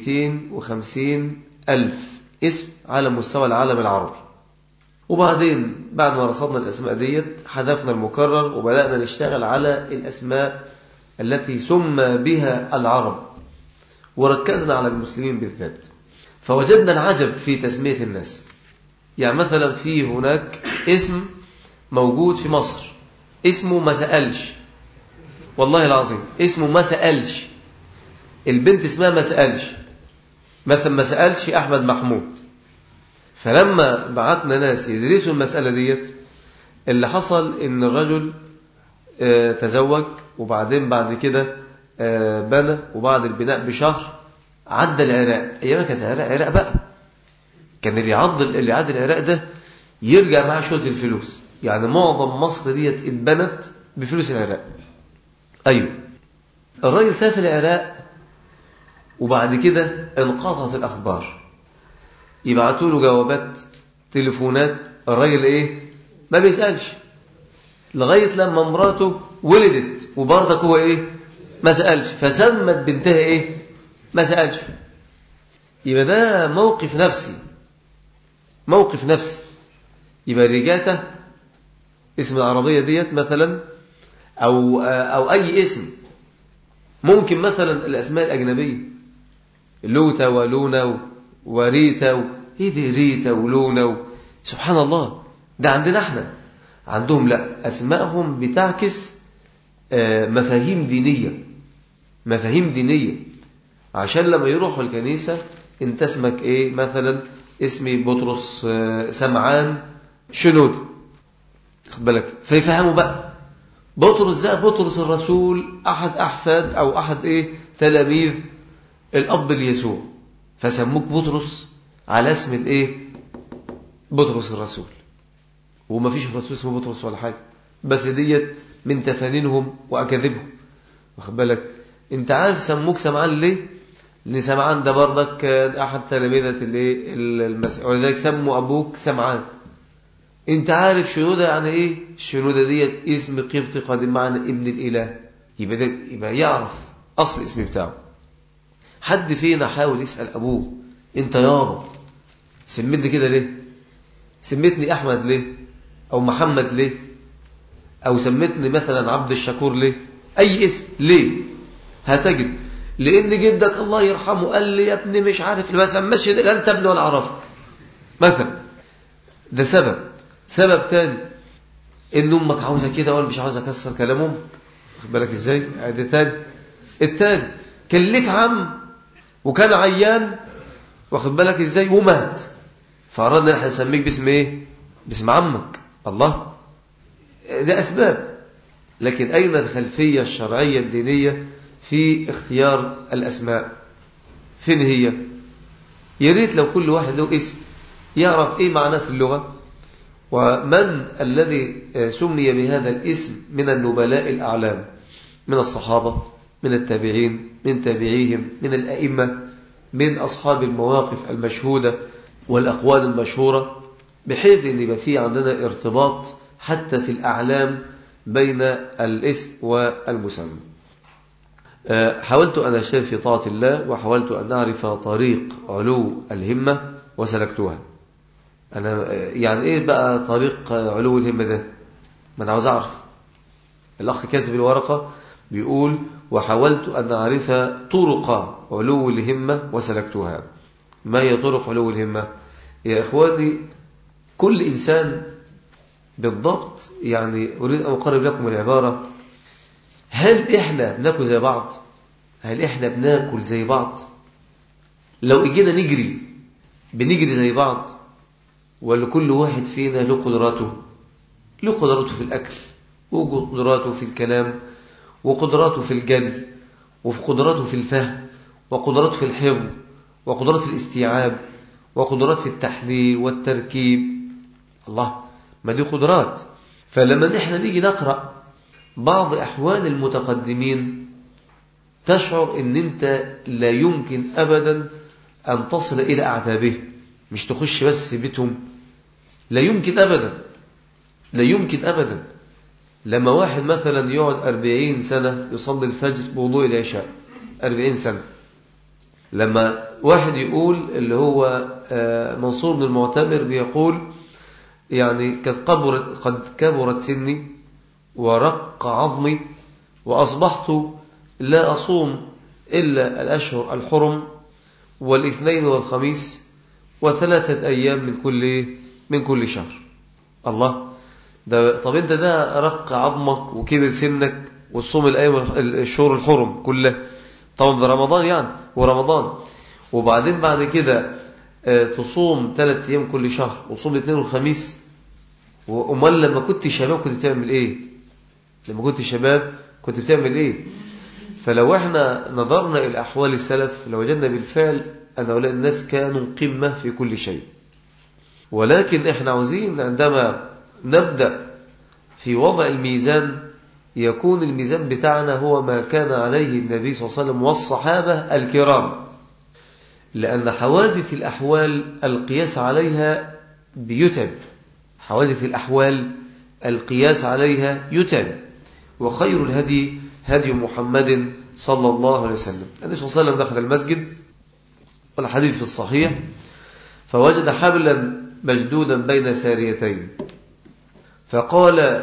250 ألف اسم على مستوى العالم العربي وبعدين بعد ما رصدنا الأسماء ديت حذفنا المكرر وبدأنا نشتغل على الأسماء التي سمى بها العرب وركزنا على المسلمين بالذات فوجدنا العجب في تسمية الناس يعني مثلا في هناك اسم موجود في مصر اسمه ما سألش والله العظيم اسمه ما سألش البنت اسمها ما سألش مثلا ما سألش أحمد محمود فلما بعتنا ناس يدرسوا المسألة ديت اللي حصل ان الرجل اه تزوج وبعدين بعد كده اه بنى وبعد البناء بشهر عدى العراق ايام كانت العراق عراق بقى كان اللي يعض اللي عدى العراق ده يرجع معاه شويه الفلوس يعني معظم مصر ديت اتبنت بفلوس العراق ايوه الراجل سافر العراق وبعد كده انقطعت الاخبار يبعتوا له جوابات تليفونات الراجل ايه ما بيسالش لغايه لما مراته ولدت وبرضك هو ايه ما سالش فسمت بنتها ايه ما سالش يبقى ده موقف نفسي موقف نفسي يبقى رجاته اسم العربيه ديت مثلا او او اي اسم ممكن مثلا الاسماء الاجنبيه لوتا ولونا وريتا و... ايه دي ريتا ولونا و... سبحان الله ده عندنا احنا عندهم لا اسمائهم بتعكس آه مفاهيم دينية مفاهيم دينية عشان لما يروحوا الكنيسة انت اسمك ايه مثلا اسمي بطرس آه سمعان شنود خد بالك فيفهموا بقى بطرس ده بطرس الرسول احد احفاد او احد ايه تلاميذ الاب ليسوع فسموك بطرس على اسم الايه بطرس الرسول وما فيش رسول اسمه بطرس ولا حاجه بس ديت من تفانينهم واكاذيبهم واخد بالك انت عارف سموك سمعان ليه لان سمعان ده برضك احد تلاميذه الايه المسيح ولذلك سموا ابوك سمعان انت عارف شنوده يعني ايه الشنوده ديت اسم قبطي قادم معنى ابن الاله يبقى ده يبقى يعرف اصل الاسم بتاعه حد فينا حاول يسأل أبوه أنت يابا سميتني كده ليه سميتني أحمد ليه أو محمد ليه أو سميتني مثلا عبد الشكور ليه أي اسم ليه هتجد لأن جدك الله يرحمه قال لي يا ابني مش عارف ما سمتش لا أنت ابني ولا عرفك مثلا ده سبب سبب تاني إن أمك عاوزة كده ولا مش عاوزة أكسر كلام أمك واخد بالك إزاي ده تاني التاني كان ليك عم وكان عيان واخد بالك ازاي ومات فأردنا احنا نسميك باسم ايه باسم عمك الله ده أسباب لكن أين الخلفية الشرعية الدينية في اختيار الأسماء فين هي يا ريت لو كل واحد له اسم يعرف ايه معناه في اللغة ومن الذي سمي بهذا الاسم من النبلاء الأعلام من الصحابة من التابعين من تابعيهم من الأئمة من أصحاب المواقف المشهودة والأقوال المشهورة بحيث أن يبقى فيه عندنا ارتباط حتى في الأعلام بين الاسم والمسمى حاولت أن أشتغل في طاعة الله وحاولت أن أعرف طريق علو الهمة وسلكتها أنا يعني إيه بقى طريق علو الهمة ده ما أنا عاوز أعرف الأخ كاتب الورقة بيقول وحاولت أن أعرف طرق علو الهمة وسلكتها ما هي طرق علو الهمة يا إخواني كل إنسان بالضبط يعني أريد أن أقرب لكم العبارة هل إحنا بناكل زي بعض هل إحنا بناكل زي بعض لو إجينا نجري بنجري زي بعض ولا كل واحد فينا له قدراته له قدراته في الأكل وقدراته في الكلام وقدراته في الجري وقدراته في الفهم وقدراته في الحفظ وقدراته في الاستيعاب وقدرات في التحليل والتركيب الله ما دي قدرات فلما نحن نيجي نقرأ بعض أحوال المتقدمين تشعر ان انت لا يمكن ابدا ان تصل الى اعتابه مش تخش بس بيتهم لا يمكن ابدا لا يمكن ابدا لما واحد مثلا يقعد أربعين سنة يصلي الفجر بوضوء العشاء أربعين سنة لما واحد يقول اللي هو منصور بن المعتمر بيقول يعني قد كبرت, قد كبرت سني ورق عظمي وأصبحت لا أصوم إلا الأشهر الحرم والاثنين والخميس وثلاثة أيام من كل من كل شهر الله ده طب انت ده رق عظمك وكبر سنك والصوم الأيام الشهور الحرم كلها طبعا برمضان يعني ورمضان وبعدين بعد كده تصوم ثلاث أيام كل شهر وتصوم الاثنين والخميس وأمال لما كنت شباب كنت بتعمل ايه لما كنت شباب كنت بتعمل ايه فلو احنا نظرنا إلى أحوال السلف لوجدنا بالفعل أن هؤلاء الناس كانوا قمة في كل شيء ولكن احنا عاوزين عندما نبدأ في وضع الميزان يكون الميزان بتاعنا هو ما كان عليه النبي صلى الله عليه وسلم والصحابة الكرام لأن حوادث الأحوال القياس عليها بيتعب حوادث الأحوال القياس عليها يتعب وخير الهدي هدي محمد صلى الله عليه وسلم النبي صلى الله عليه وسلم دخل المسجد والحديث في الصحيح فوجد حبلا مشدودا بين ساريتين فقال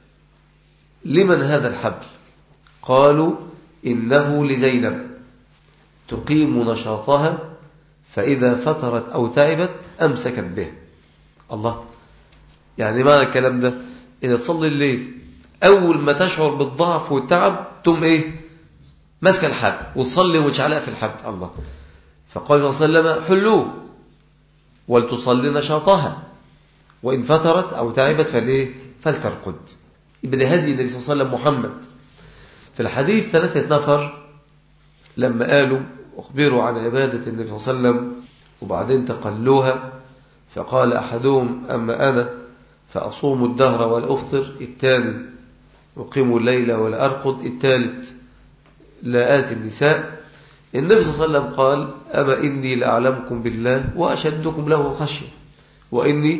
لمن هذا الحبل قالوا إنه لزينب تقيم نشاطها فإذا فترت أو تعبت أمسكت به الله يعني معنى الكلام ده إذا تصلي الليل أول ما تشعر بالضعف والتعب تم إيه ماسك الحبل وتصلي وتشعلق في الحبل الله فقال صلى الله عليه وسلم حلوه ولتصلي نشاطها وإن فترت أو تعبت فليه فلترقد يبقى هدي النبي صلى الله عليه وسلم محمد في الحديث ثلاثة نفر لما قالوا أخبروا عن عبادة النبي صلى الله عليه وسلم وبعدين تقلوها فقال أحدهم أما أنا فأصوم الدهر ولا أفطر الثاني أقيم الليل ولا أرقد الثالث لا آتي النساء النبي صلى الله عليه وسلم قال أما إني لأعلمكم بالله وأشدكم له خشية وإني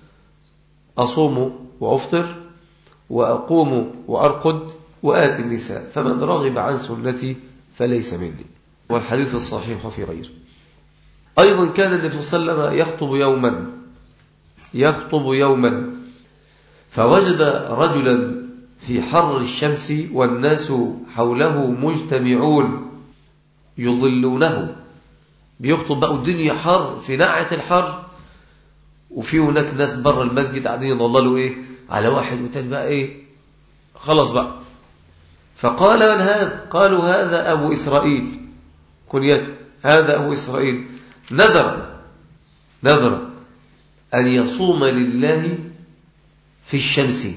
أصوم وأفطر وأقوم وأرقد وآتي النساء فمن رغب عن سنتي فليس مني والحديث الصحيح في غيره أيضا كان النبي صلى الله عليه وسلم يخطب يوما يخطب يوما فوجد رجلا في حر الشمس والناس حوله مجتمعون يظلونه بيخطب بقى الدنيا حر في نعة الحر وفي هناك ناس بره المسجد قاعدين يضللوا ايه على واحد وتاني بقى ايه خلاص بقى فقال من هذا قالوا هذا أبو إسرائيل كنيته هذا أبو إسرائيل نذر نذر أن يصوم لله في الشمس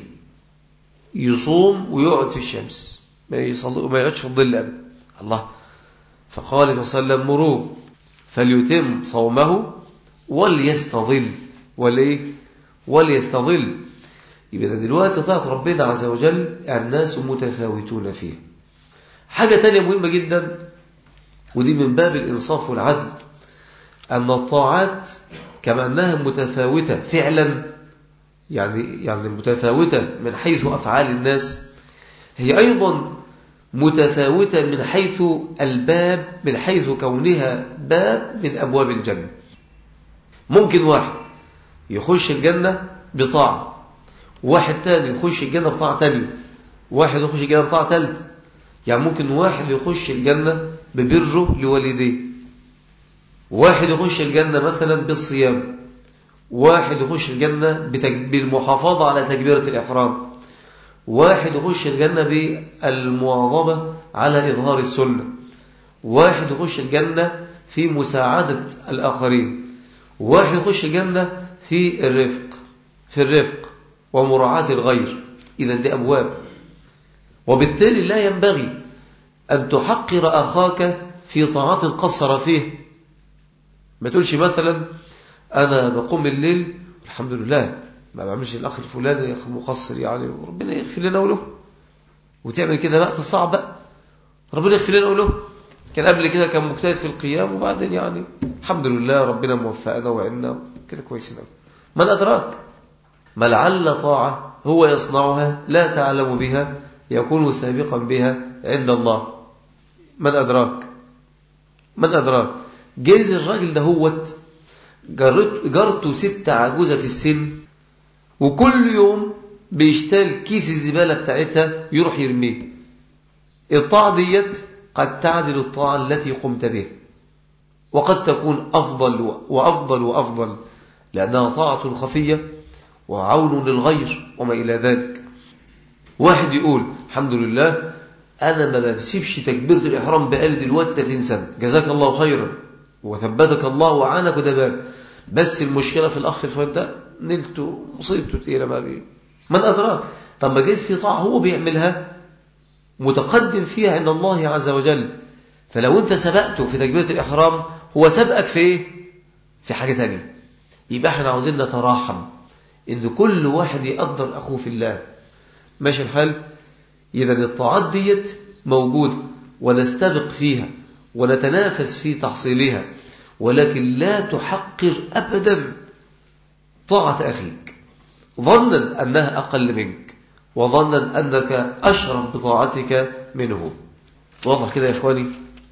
يصوم ويقعد في الشمس ما يصلي وما يقعدش في الظل أبدا الله فقال صلى الله عليه وسلم مروه فليتم صومه وليستظل وليه وليستظل يبقى دلوقتي طاعة ربنا عز وجل الناس متفاوتون فيه حاجة تانية مهمة جدا ودي من باب الإنصاف والعدل أن الطاعات كما أنها متفاوتة فعلا يعني يعني متفاوتة من حيث أفعال الناس هي أيضا متفاوتة من حيث الباب من حيث كونها باب من أبواب الجنة ممكن واحد يخش الجنة بطاعة واحد تاني يخش الجنة بطاعة تانية واحد يخش الجنة بطاعة ثالثة يعني ممكن واحد يخش الجنة ببره لوالديه واحد يخش الجنة مثلا بالصيام واحد يخش الجنة بالمحافظة على تكبيرة الإحرام واحد يخش الجنة بالمواظبة على إظهار السنة واحد يخش الجنة في مساعدة الآخرين واحد يخش الجنة في الرفق في الرفق ومراعاة الغير إذا دي أبواب وبالتالي لا ينبغي أن تحقر أخاك في طاعات قصر فيه ما تقولش مثلا أنا بقوم الليل الحمد لله ما بعملش الأخ الفلاني مقصر يعني وربنا يغفر لنا وله وتعمل كده بقى صعب بقى ربنا يغفر لنا وله كان قبل كده كان مجتهد في القيام وبعدين يعني الحمد لله ربنا موفقنا وعنا كده كويسين قوي من أدراك ما لعل طاعة هو يصنعها لا تعلم بها يكون سابقا بها عند الله من أدراك من أدراك جايز الراجل ده هوت جرته ست عجوزة في السن وكل يوم بيشتال كيس الزبالة بتاعتها يروح يرميه الطاعة ديت قد تعدل الطاعة التي قمت بها وقد تكون أفضل وأفضل وأفضل لأنها طاعة خفية وعون للغير وما إلى ذلك واحد يقول الحمد لله أنا ما بسيبش تكبيرة الإحرام بقالي دلوقتي 30 سنة جزاك الله خيرا وثبتك الله وعانك ودباك بس المشكلة في الأخ الفرد ده نلته مصيبته تقيلة ما بيه من أدراك طب ما جيت في طاعة هو بيعملها متقدم فيها عند الله عز وجل فلو أنت سبقته في تكبيرة الإحرام هو سبقك في إيه؟ في حاجة تانية يبقى احنا عاوزين نتراحم إن كل واحد يقدر أخوه في الله ماشي الحال إذا الطاعات ديت موجودة ونستبق فيها ونتنافس في تحصيلها ولكن لا تحقر أبدا طاعة أخيك ظنا أنها أقل منك وظنا أنك أشرف بطاعتك منه واضح كده يا إخواني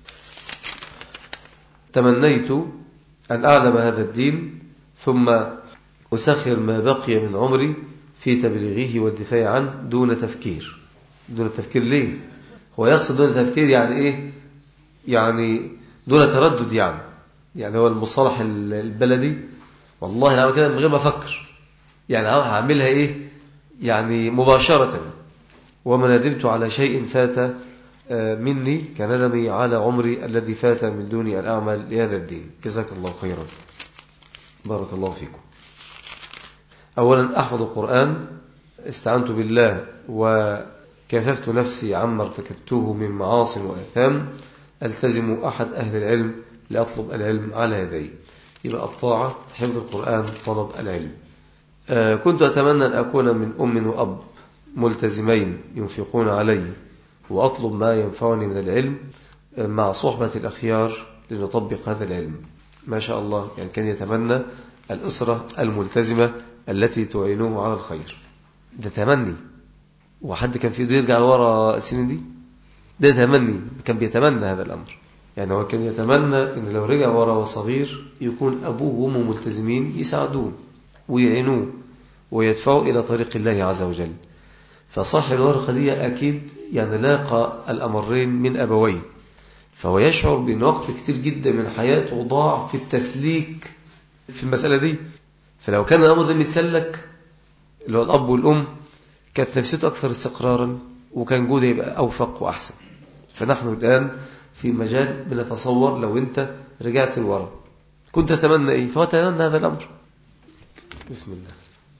تمنيت أن أعلم هذا الدين ثم أسخر ما بقي من عمري في تبليغه والدفاع عنه دون تفكير دون تفكير ليه هو يقصد دون تفكير يعني إيه يعني دون تردد يعني يعني هو المصطلح البلدي والله أنا كده من غير ما أفكر يعني هعملها إيه يعني مباشرة وما ندمت على شيء فات مني كندمي على عمري الذي فات من دوني أن أعمل لهذا الدين جزاك الله خيرا بارك الله فيكم أولا أحفظ القرآن استعنت بالله وكففت نفسي عما ارتكبته من معاص وأثام ألتزم أحد أهل العلم لأطلب العلم على يدي يبقى الطاعة حفظ القرآن طلب العلم كنت أتمنى أن أكون من أم وأب ملتزمين ينفقون علي وأطلب ما ينفعني من العلم مع صحبة الأخيار لنطبق هذا العلم ما شاء الله يعني كان يتمنى الأسرة الملتزمة التي تعينه على الخير ده تمني وحد كان في يده يرجع لورا السنين دي ده تمني كان بيتمنى هذا الأمر يعني هو كان يتمنى أن لو رجع ورا وصغير يكون أبوه وأمه ملتزمين يساعدوه ويعينوه ويدفعوا إلى طريق الله عز وجل فصاحب الورقة دي أكيد يعني لاقى الأمرين من أبويه فهو يشعر بأن وقت كتير جدا من حياته ضاع في التسليك في المسألة دي فلو كان الأمر ده متسلك اللي هو الأب والأم كانت نفسيته أكثر استقرارا وكان جوده يبقى أوفق وأحسن فنحن الآن في مجال بنتصور لو أنت رجعت لورا كنت تتمنى إيه فهو تتمنى هذا الأمر بسم الله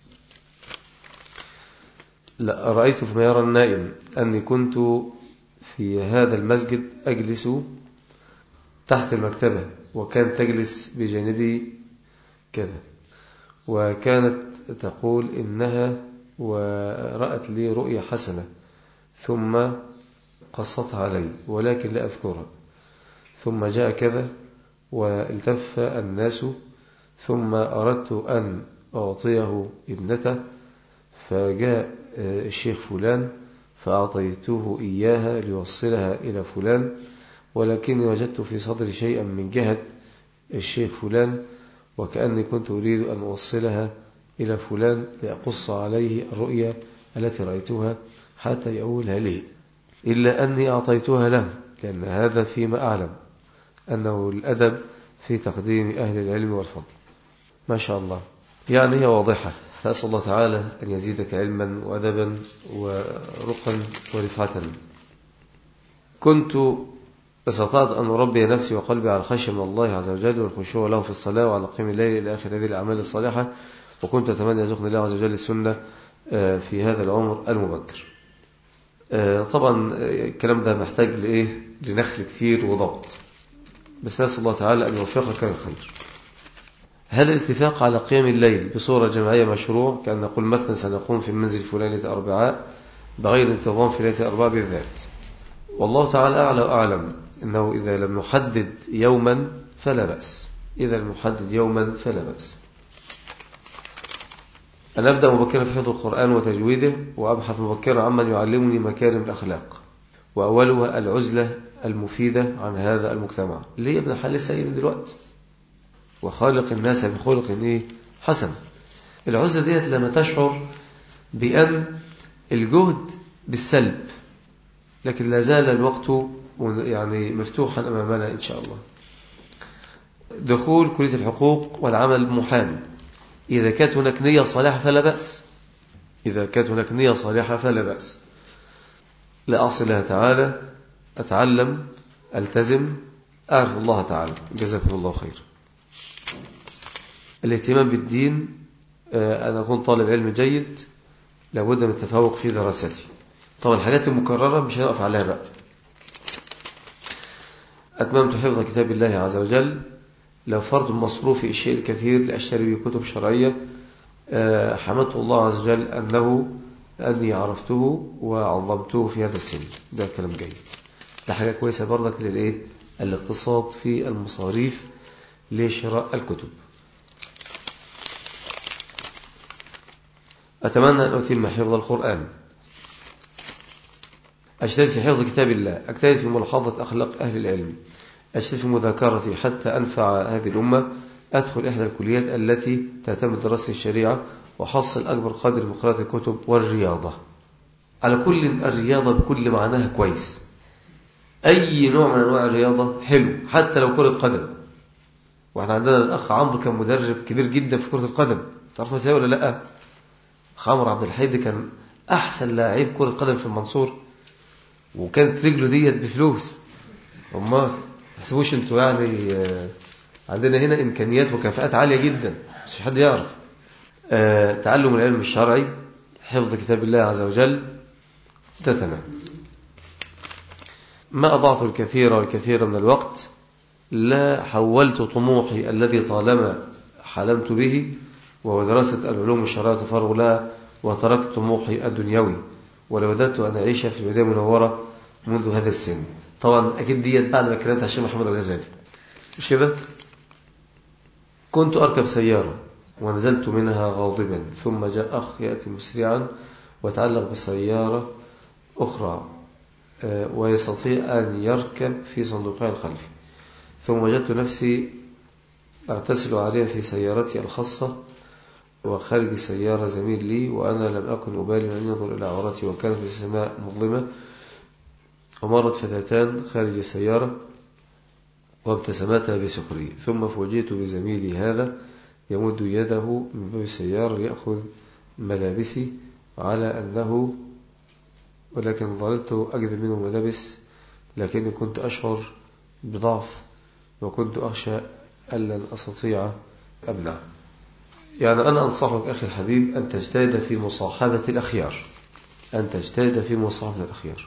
لا رأيت فيما يرى النائم أني كنت في هذا المسجد أجلس تحت المكتبة وكان تجلس بجانبي كذا وكانت تقول إنها ورأت لي رؤية حسنة ثم قصتها علي ولكن لا أذكرها ثم جاء كذا والتف الناس ثم أردت أن أعطيه ابنته فجاء الشيخ فلان فأعطيته إياها ليوصلها إلى فلان ولكني وجدت في صدري شيئا من جهة الشيخ فلان وكأني كنت أريد أن أوصلها إلى فلان لأقص عليه الرؤيا التي رأيتها حتى يقولها لي إلا أني أعطيتها له لأن هذا فيما أعلم أنه الأدب في تقديم أهل العلم والفضل ما شاء الله يعني هي واضحة فأسأل الله تعالى أن يزيدك علما وأدبا ورقا ورفعة كنت استطعت أن أربي نفسي وقلبي على الخشية من الله عز وجل والخشوع له في الصلاة وعلى قيم الليل إلى آخر هذه الأعمال الصالحة وكنت أتمنى يرزقني الله عز وجل السنة في هذا العمر المبكر طبعا الكلام ده محتاج لإيه لنخل كثير وضبط بس نسأل الله تعالى أن يوفقك الخير هل الاتفاق على قيام الليل بصورة جماعية مشروع كأن نقول مثلا سنقوم في المنزل فلانة أربعاء بغير انتظام في ليلة أربعاء بالذات والله تعالى أعلى وأعلم إنه إذا لم نحدد يوما فلا بأس إذا لم نحدد يوما فلا بأس أنا أبدأ مبكرا في حفظ القرآن وتجويده وأبحث مبكرا عمن يعلمني مكارم الأخلاق وأولها العزلة المفيدة عن هذا المجتمع اللي هي ابن حل السيد دلوقتي وخالق الناس بخلق إيه؟ حسن العزلة ديت لما تشعر بأن الجهد بالسلب لكن لا زال الوقت يعني مفتوحا أمامنا إن شاء الله دخول كلية الحقوق والعمل محال إذا كانت هناك نية صالحة فلا بأس إذا كانت هناك نية صالحة فلا بأس لا أعصي الله تعالى أتعلم ألتزم أعرف الله تعالى جزاكم الله خير الاهتمام بالدين أن أكون طالب علم جيد لابد من التفوق في دراستي طبعا الحاجات المكررة مش هنقف عليها بقى أتممت حفظ كتاب الله عز وجل لو فرض مصروف في الشيء الكثير لأشتري كتب شرعية حمدت الله عز وجل أنه أني عرفته وعظمته في هذا السن ده كلام جيد ده حاجة كويسة برضك للإيه الاقتصاد في المصاريف لشراء الكتب أتمنى أن أتم حفظ القرآن أجتهد في حفظ كتاب الله أجتهد في ملاحظة أخلاق أهل العلم أجتهد في مذاكرتي حتى أنفع هذه الأمة أدخل إحدى الكليات التي تهتم بدراسة الشريعة وحصل أكبر قدر من قراءة الكتب والرياضة على كل الرياضة بكل معناها كويس أي نوع من أنواع الرياضة حلو حتى لو كرة قدم وإحنا عندنا الأخ عمرو كان مدرب كبير جدا في كرة القدم تعرف مساء ولا لأ عمرو عبد الحيد كان أحسن لاعب كرة قدم في المنصور وكانت رجله ديت بفلوس وما تحسبوش انتوا يعني عندنا هنا إمكانيات وكفاءات عالية جدا مش حد يعرف تعلم العلم الشرعي حفظ كتاب الله عز وجل ده تمام ما أضعت الكثير والكثير من الوقت لا حولت طموحي الذي طالما حلمت به وهو دراسة العلوم الشرعية تفرغ لها وتركت طموحي الدنيوي ولوددت أن أعيش في المدينة المنورة منذ هذا السن طبعا أكيد ديت بعد ما كلمت عشان محمد الغزالي مش كده كنت أركب سيارة ونزلت منها غاضبا ثم جاء أخ يأتي مسرعا وتعلق بسيارة أخرى ويستطيع أن يركب في صندوقها الخلفي ثم وجدت نفسي أغتسل عاريا في سيارتي الخاصة وخارج سيارة زميل لي وأنا لم أكن أبالي أن ينظر إلى عورتي وكانت السماء مظلمة ومرت فتاتان خارج السيارة وابتسمتا بسخرية ثم فوجئت بزميلي هذا يمد يده من باب السيارة ليأخذ ملابسي على أنه ولكن ظللت أجد منه ملابس لكني كنت أشعر بضعف وكنت أخشى أن لن أستطيع أبلع يعني أنا أنصحك أخي الحبيب أن تجتهد في مصاحبة الأخيار أن تجتهد في مصاحبة الأخيار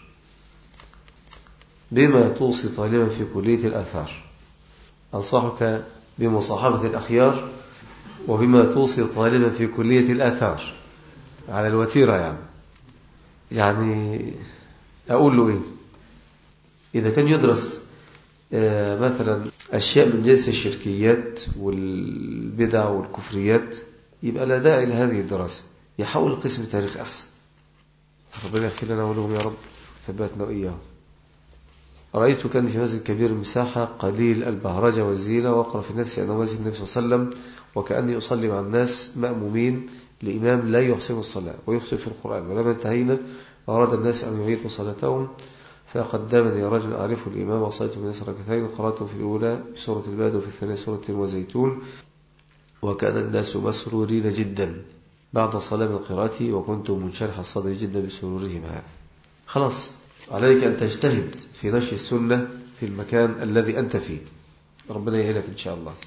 بما توصي طالبا في كلية الآثار أنصحك بمصاحبة الأخيار وبما توصي طالبا في كلية الآثار على الوتيرة يعني يعني أقول له إيه إذا كان يدرس مثلا أشياء من جنس الشركيات والبدع والكفريات يبقى لا داعي لهذه الدراسة يحول قسم تاريخ أحسن ربنا يغفر لنا ولهم يا رب ثبتنا وإياهم رأيت كان في مسجد كبير المساحة قليل البهرجة والزينة وأقرأ في نفسي أنا مسجد النبي صلى الله عليه وسلم وكأني أصلي مع الناس مأمومين لإمام لا يحسن الصلاة ويخطئ في القرآن ولما انتهينا أراد الناس أن يعيدوا صلاتهم فقدمني رجل أعرفه الإمام وصليت من نسر ركعتين وقرأته في الأولى بسورة الباد وفي الثانية سورة الوزيتون وكان الناس مسرورين جدا بعد صلاة من قراءتي وكنت منشرح الصدر جدا بسرورهم هذا خلاص عليك أن تجتهد في نشر السنة في المكان الذي أنت فيه ربنا يهلك إن شاء الله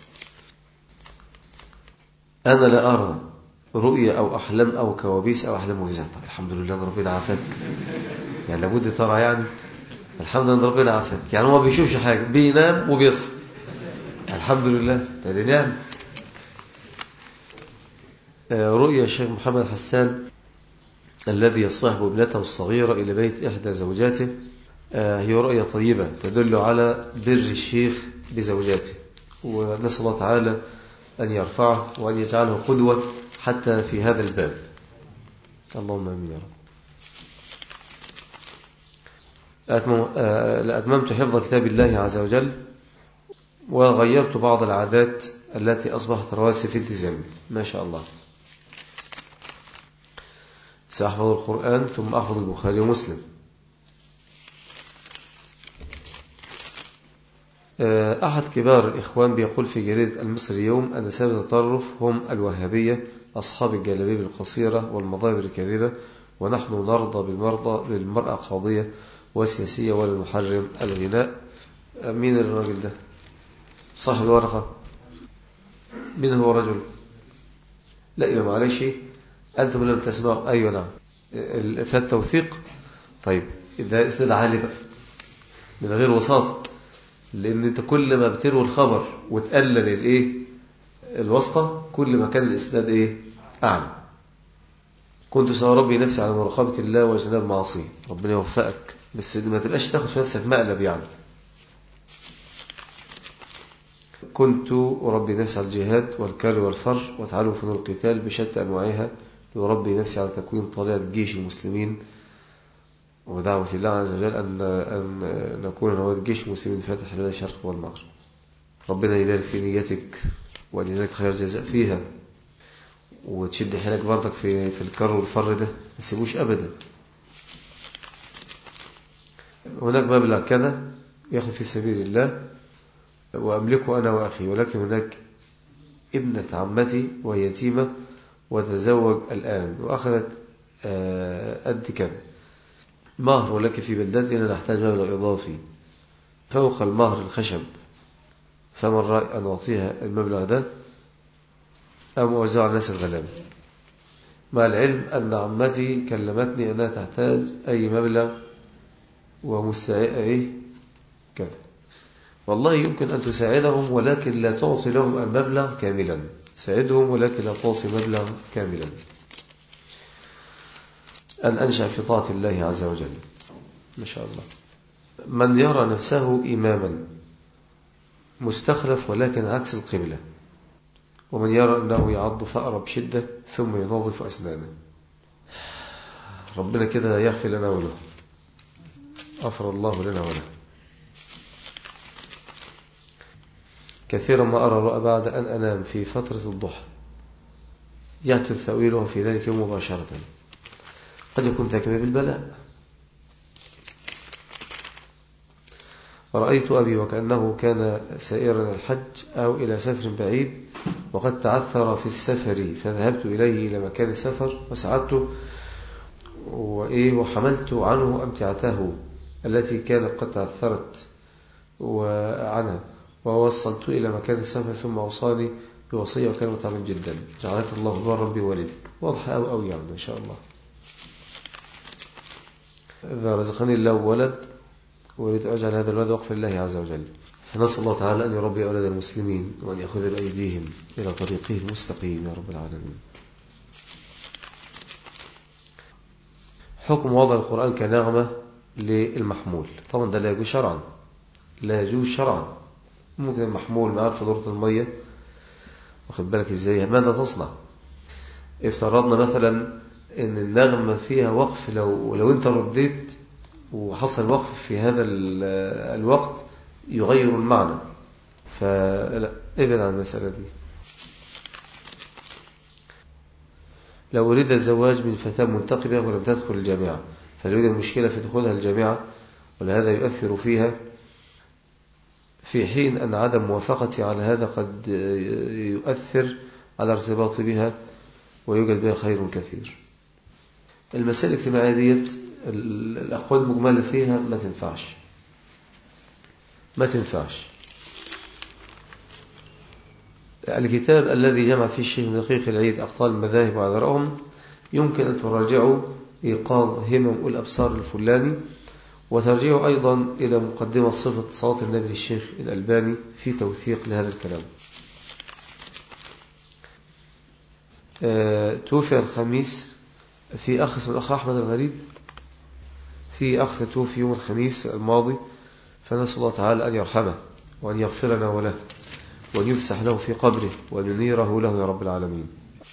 أنا لا أرى رؤية أو أحلام أو كوابيس أو أحلام وجزات الحمد لله أن ربنا عافاك يعني لابد ترى يعني الحمد لله ربنا عافاك يعني هو ما بيشوفش حاجة بينام وبيصحى الحمد لله هذه نعم رؤيا الشيخ محمد حسان الذي يصاحب ابنته الصغيرة إلى بيت إحدى زوجاته هي رؤية طيبة تدل على بر الشيخ بزوجاته ونسأل الله تعالى أن يرفعه وأن يجعله قدوة حتى في هذا الباب اللهم أمين يا رب أتممت حفظ كتاب الله عز وجل وغيرت بعض العادات التي أصبحت رواسي في التزامي ما شاء الله سأحفظ القرآن ثم أحفظ البخاري ومسلم أحد كبار الإخوان بيقول في جريدة المصري اليوم أن سبب التطرف هم الوهابية أصحاب الجلابيب القصيرة والمظاهر الكاذبة ونحن نرضى بالمرضى بالمرأة قاضية وسياسية ولا نحرم الغناء مين الراجل ده صاحب الورقة من هو رجل لا إمام معلش أنتم لم تسمعوا أيوة نعم فالتوثيق طيب ده إسناد عالي بقى من غير وساطة لأن أنت كل ما بتروي الخبر وتقلل الإيه الواسطة كل ما كان الإسناد إيه أعلى كنت سأربي نفسي على مراقبة الله واجتناب معصيه ربنا يوفقك بس ما تبقاش تاخد في نفسك مقلب يعني كنت أربي نفسي على الجهاد والكر والفر وتعلم فنون القتال بشتى أنواعها لأربي نفسي على تكوين طليعة جيش المسلمين ودعوة الله عز وجل أن, أن نكون نواة جيش المسلمين فاتح لنا الشرق والمغرب ربنا يبارك في نيتك وأن يجزاك خير جزاء فيها وتشد حيلك برضك في في الكر والفر ده ما تسيبوش أبدا هناك مبلغ كذا ياخذ في سبيل الله وأملكه أنا وأخي ولكن هناك ابنة عمتي ويتيمة وتزوج الآن وأخذت قد كذا مهر ولكن في بلدتنا نحتاج مبلغ إضافي فوق المهر الخشب فمن رأي أن أعطيها المبلغ ده أم أوزع على الناس الغلابة مع العلم أن عمتي كلمتني أنها تحتاج أي مبلغ ومستعئة إيه كذا والله يمكن أن تساعدهم ولكن لا تعطي لهم المبلغ كاملا ساعدهم ولكن لا تعطي مبلغ كاملا أن أنشأ في طاعة الله عز وجل ما شاء الله من يرى نفسه إماما مستخلف ولكن عكس القبلة ومن يرى أنه يعض فأر بشدة ثم ينظف أسنانه ربنا كده يغفر لنا وله غفر الله لنا وله كثيرا ما أرى رؤى بعد أن أنام في فترة الضحى يأتي تأويله في ذلك يوم مباشرة قد يكون ذاك بالبلاء رأيت أبي وكأنه كان سائرا الحج أو إلى سفر بعيد وقد تعثر في السفر فذهبت إليه إلى مكان السفر وسعدته وإيه وحملت عنه أمتعته التي كانت قد تعثرت عنها ووصلت إلى مكان السفر ثم أوصاني بوصية وكلمة عظيم جدا جعلك الله برا بوالدك واضحة أو أو يعني إن شاء الله إذا رزقني الله ولد وأريد أجعل هذا الولد وقف الله عز وجل فنسأل الله تعالى أن يربي أولاد المسلمين وأن يأخذ بأيديهم إلى طريقه المستقيم يا رب العالمين حكم وضع القرآن كنغمة للمحمول طبعا ده لا يجوز شرعا لا يجوز شرعا ممكن المحمول معاك في دورة المية واخد بالك ازاي ماذا تصنع افترضنا مثلا ان النغمة فيها وقف لو, لو انت رديت وحصل وقف في هذا الوقت يغير المعنى فلا ابعد عن المسألة دي لو أريد الزواج من فتاة منتقبة ولم تدخل الجامعة فلو يوجد مشكلة في دخولها الجامعة ولهذا يؤثر فيها في حين أن عدم موافقتي على هذا قد يؤثر على ارتباط بها ويوجد بها خير كثير المسائل الاجتماعية ديت الأقوال المجملة فيها ما تنفعش ما تنفعش الكتاب الذي جمع فيه الشيخ من دقيق العيد أخطاء المذاهب وعذرهم يمكن أن تراجعوا إيقاظ همم الأبصار الفلاني وترجعوا أيضا إلى مقدمة صفة صلاة النبي الشيخ الألباني في توثيق لهذا الكلام توفي الخميس في أخ اسمه الأخ أحمد الغريب في أخ توفي يوم الخميس الماضي فنسأل الله تعالى أن يرحمه وأن يغفر لنا وله وأن يفسح له في قبره وأن ينيره له يا رب العالمين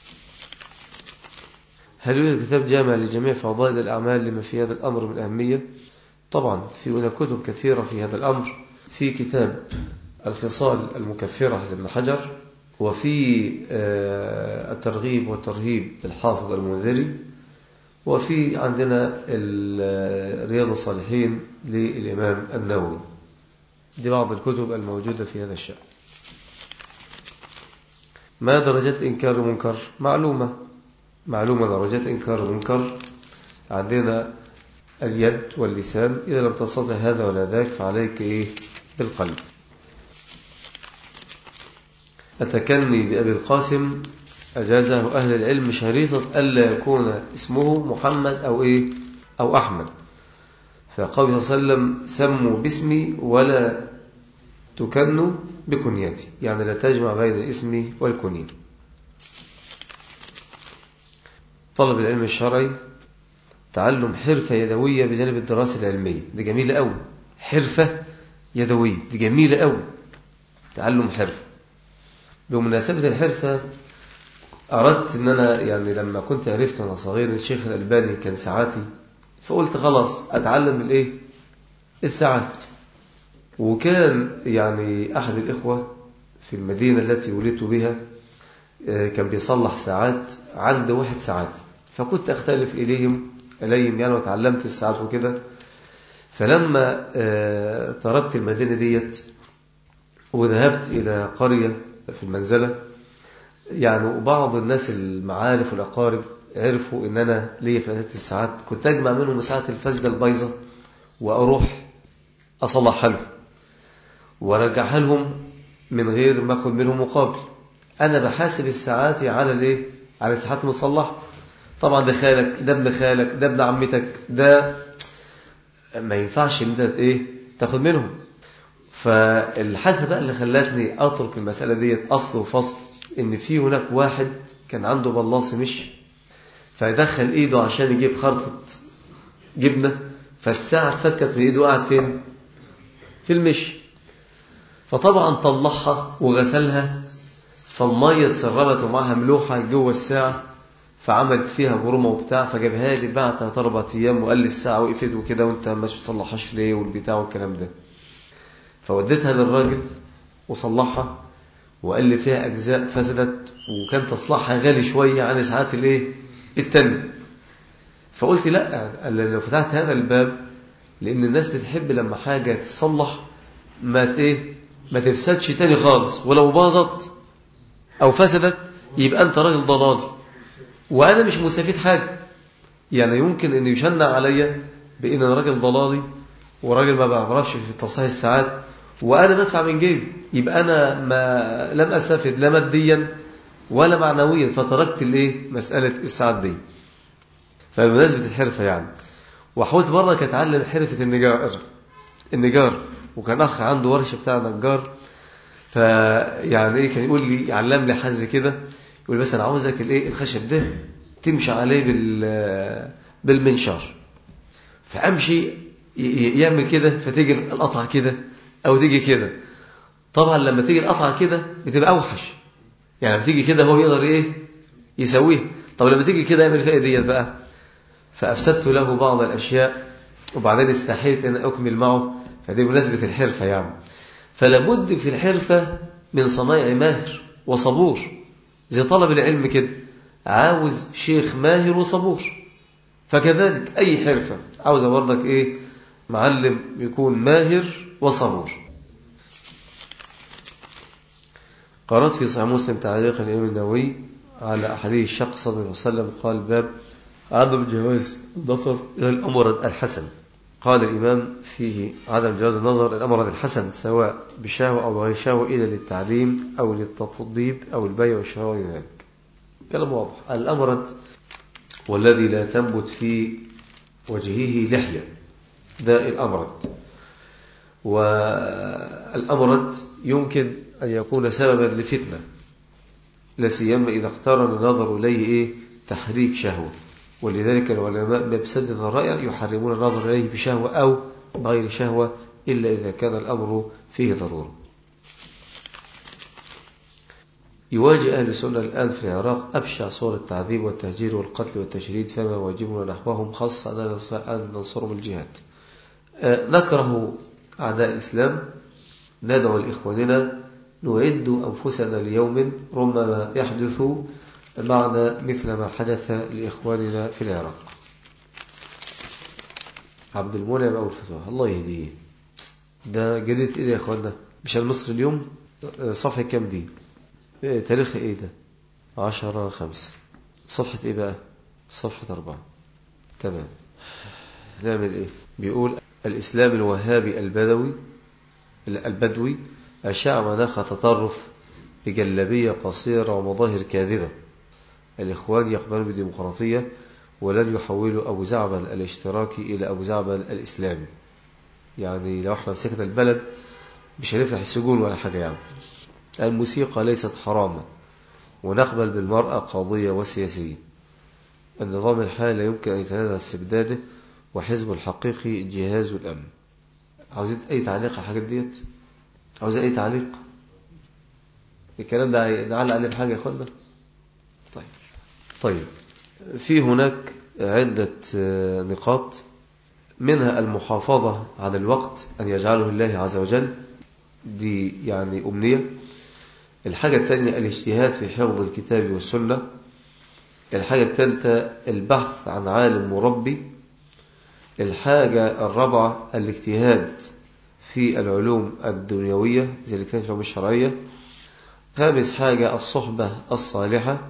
هل يوجد كتاب جامع لجميع فضائل الأعمال لما في هذا الأمر من أهمية طبعا في هنا كتب كثيرة في هذا الأمر في كتاب الخصال المكفرة لابن حجر وفي الترغيب والترهيب للحافظ المنذري وفي عندنا رياض الصالحين للإمام النووي دي بعض الكتب الموجودة في هذا الشأن ما درجات إنكار المنكر معلومة معلومة درجات إنكار المنكر عندنا اليد واللسان إذا لم تستطع هذا ولا ذاك فعليك إيه بالقلب التكني بأبي القاسم أجازه أهل العلم شريطة ألا يكون اسمه محمد أو إيه أو أحمد فقال صلى الله عليه وسلم سموا باسمي ولا تكنوا بكنيتي يعني لا تجمع بين الاسم والكنية طلب العلم الشرعي تعلم حرفة يدوية بجانب الدراسة العلمية دي جميلة قوي حرفة يدوية دي جميلة قوي تعلم حرفة بمناسبة الحرفة أردت أن أنا يعني لما كنت عرفت وأنا صغير الشيخ الألباني كان ساعاتي فقلت خلاص أتعلم الإيه الساعات وكان يعني أحد الإخوة في المدينة التي ولدت بها كان بيصلح ساعات عند واحد ساعات فكنت أختلف إليهم إليهم يعني وتعلمت الساعات وكده فلما تركت المدينة ديت وذهبت إلى قرية في المنزلة يعني بعض الناس المعارف والأقارب عرفوا ان انا ليا في هذه الساعات كنت اجمع منهم ساعات الفسدة البيضة واروح اصلحها لهم وارجعها لهم من غير ما اخد منهم مقابل انا بحاسب الساعات على الايه على الساعات المصلحة طبعا ده خالك ده ابن خالك ده ابن عمتك ده ما ينفعش ان انت ايه تاخد منهم فالحاسة بقى اللي خلتني اترك المسألة ديت اصل وفصل ان في هناك واحد كان عنده بلاص مش فيدخل ايده عشان يجيب خرطة جبنة فالساعة اتفكت من ايده قاعد فين في المشي فطبعا طلعها وغسلها فالمية اتسربت ومعها ملوحة جوه الساعة فعملت فيها برمة وبتاع فجابها لي بعد ثلاث اربع ايام وقال لي الساعة وقفت وكده وانت مش بتصلحهاش ليه والبتاع والكلام ده فوديتها للراجل وصلحها وقال لي فيها اجزاء فسدت وكان تصليحها غالي شوية عن ساعات الايه التانية فقلت لا لو فتحت هذا الباب لان الناس بتحب لما حاجة تصلح ما ايه ما تفسدش تاني خالص ولو باظت او فسدت يبقى انت راجل ضلالي وانا مش مستفيد حاجة يعني يمكن ان يشنع عليا بان انا راجل ضلالي وراجل ما بعرفش في تصحيح الساعات وأنا بدفع من جيبي يبقى أنا ما لم أستفد لا ماديا ولا معنويا فتركت الايه مسألة السعد دي فبمناسبة الحرفة يعني وحاولت مرة أتعلم حرفة النجار النجار وكان أخ عنده ورشة بتاع نجار فيعني ايه كان يقول لي علم لي حاجه كده يقول لي بس انا عاوزك الايه الخشب ده تمشي عليه بال بالمنشار فامشي يعمل كده فتيجي القطعه كده او تيجي كده طبعا لما تيجي القطعه كده بتبقى اوحش يعني لما تيجي كده هو يقدر ايه يسويها طب لما تيجي كده يعمل فيها ديت بقى فافسدت له بعض الاشياء وبعدين استحيت ان اكمل معه فدي بمناسبه الحرفه يعني فلابد في الحرفة من صنايع ماهر وصبور زي طلب العلم كده عاوز شيخ ماهر وصبور فكذلك أي حرفة عاوز برضك إيه معلم يكون ماهر وصبور قرأت في صحيح مسلم تعليق الإمام النووي على أحاديث الشق صلى الله عليه وسلم قال باب عدم جواز النظر إلى الأمر الحسن قال الإمام فيه عدم جواز النظر الأمر الحسن سواء بشهوة أو بغير شهوة إلى للتعليم أو للتطبيب أو البيع والشراء ذلك كلام واضح الأمرد والذي لا تنبت في وجهه لحية ده الأمرد والأمرد يمكن أن يكون سببا لفتنة لا سيما إذا اقترن النظر إليه إيه تحريك شهوة ولذلك العلماء ببسد الرأي يحرمون النظر إليه بشهوة أو بغير شهوة إلا إذا كان الأمر فيه ضرورة يواجه أهل السنة الآن في العراق أبشع صور التعذيب والتهجير والقتل والتشريد فما واجبنا نحوهم خاصة أن ننصرهم الجهاد نكره أعداء الإسلام ندعو لإخواننا نعد أنفسنا ليوم ربما يحدث معنا مثل ما حدث لإخواننا في العراق عبد المنعم أو الفتوح الله يهديه ده جريدة إيه يا إخواننا مش المصري اليوم صفحة كام دي إيه تاريخ إيه ده عشرة خمسة صفحة إيه بقى صفحة أربعة تمام نعمل إيه بيقول الإسلام الوهابي البدوي البدوي أشاع مناخ تطرف بجلبية قصيرة ومظاهر كاذبة الإخوان يقبلون بالديمقراطية ولن يحولوا أبو زعبل الاشتراكي إلى أبو زعبل الإسلامي يعني لو احنا مسكنا البلد مش هنفتح السجون ولا حاجة يعني الموسيقى ليست حراما ونقبل بالمرأة قاضية وسياسية النظام الحالي لا يمكن أن يتنازل استبداده وحزب الحقيقي جهاز الأمن عاوزين أي تعليق على الحاجات ديت عاوزين أي تعليق الكلام ده نعلق عليه بحاجة يا أخوانا طيب طيب في هناك عدة نقاط منها المحافظة على الوقت أن يجعله الله عز وجل دي يعني أمنية الحاجة الثانية الاجتهاد في حفظ الكتاب والسنة الحاجة الثالثة البحث عن عالم مربي الحاجة الرابعة الاجتهاد في العلوم الدنيوية زي اللي كانت العلوم الشرعية خامس حاجة الصحبة الصالحة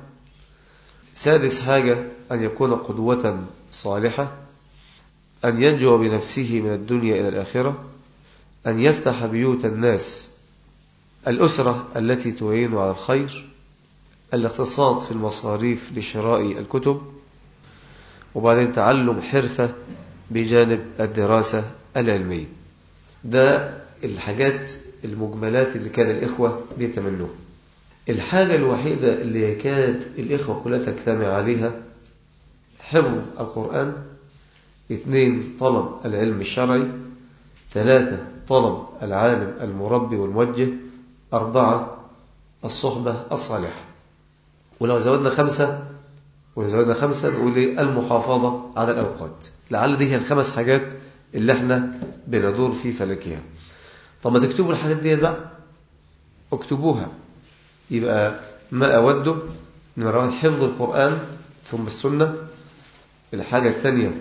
سادس حاجة أن يكون قدوة صالحة أن ينجو بنفسه من الدنيا إلى الآخرة أن يفتح بيوت الناس الأسرة التي تعين على الخير الاقتصاد في المصاريف لشراء الكتب وبعدين تعلم حرفة بجانب الدراسة العلمية ده الحاجات المجملات اللي كان الإخوة بيتمنوها الحاجة الوحيدة اللي يكاد الإخوة كلها تجتمع عليها حفظ القرآن اثنين طلب العلم الشرعي ثلاثة طلب العالم المربي والموجه أربعة الصحبة الصالحة ولو زودنا خمسة ولو زودنا خمسة نقول المحافظة على الأوقات لعل دي هي الخمس حاجات اللي احنا بندور في فلكها طب ما تكتبوا الحاجات دي بقى اكتبوها يبقى ما أوده نرى حفظ القرآن ثم السنة الحاجة الثانية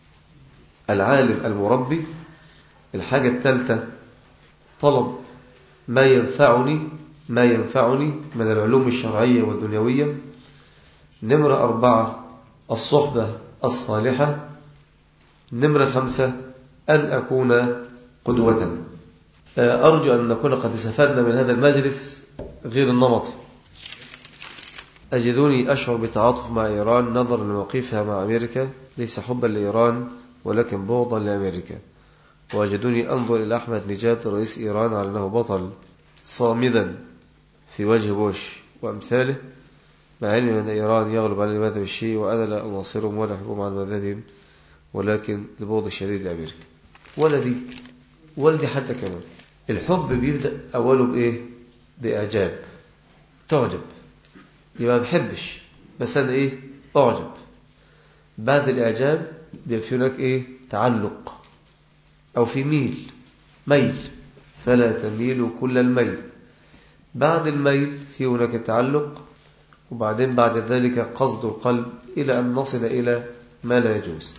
العالم المربي الحاجة الثالثة طلب ما ينفعني ما ينفعني من العلوم الشرعية والدنيوية نمرة أربعة الصحبة الصالحة نمرة خمسة أن أكون قدوة أرجو أن نكون قد استفدنا من هذا المجلس غير النمطي أجدني أشعر بتعاطف مع إيران نظرا لموقفها مع أمريكا ليس حبا لإيران ولكن بغضا لأمريكا وأجدني أنظر إلى أحمد نجاد رئيس إيران على أنه بطل صامدا في وجه بوش وأمثاله مع علم أن إيران يغلب على المذهب الشيعي وأنا لا أناصرهم ولا أحبهم عن مذهبهم ولكن لبغض الشديد لأمريكا ولدي ولدي حتى كمان الحب بيبدأ أوله بإيه بإعجاب تعجب يبقى ما بحبش بس أنا إيه أعجب بعد الإعجاب بيبقى في هناك إيه تعلق أو في ميل ميل فلا تميل كل الميل بعد الميل في هناك تعلق وبعدين بعد ذلك قصد القلب إلى أن نصل إلى ما لا يجوز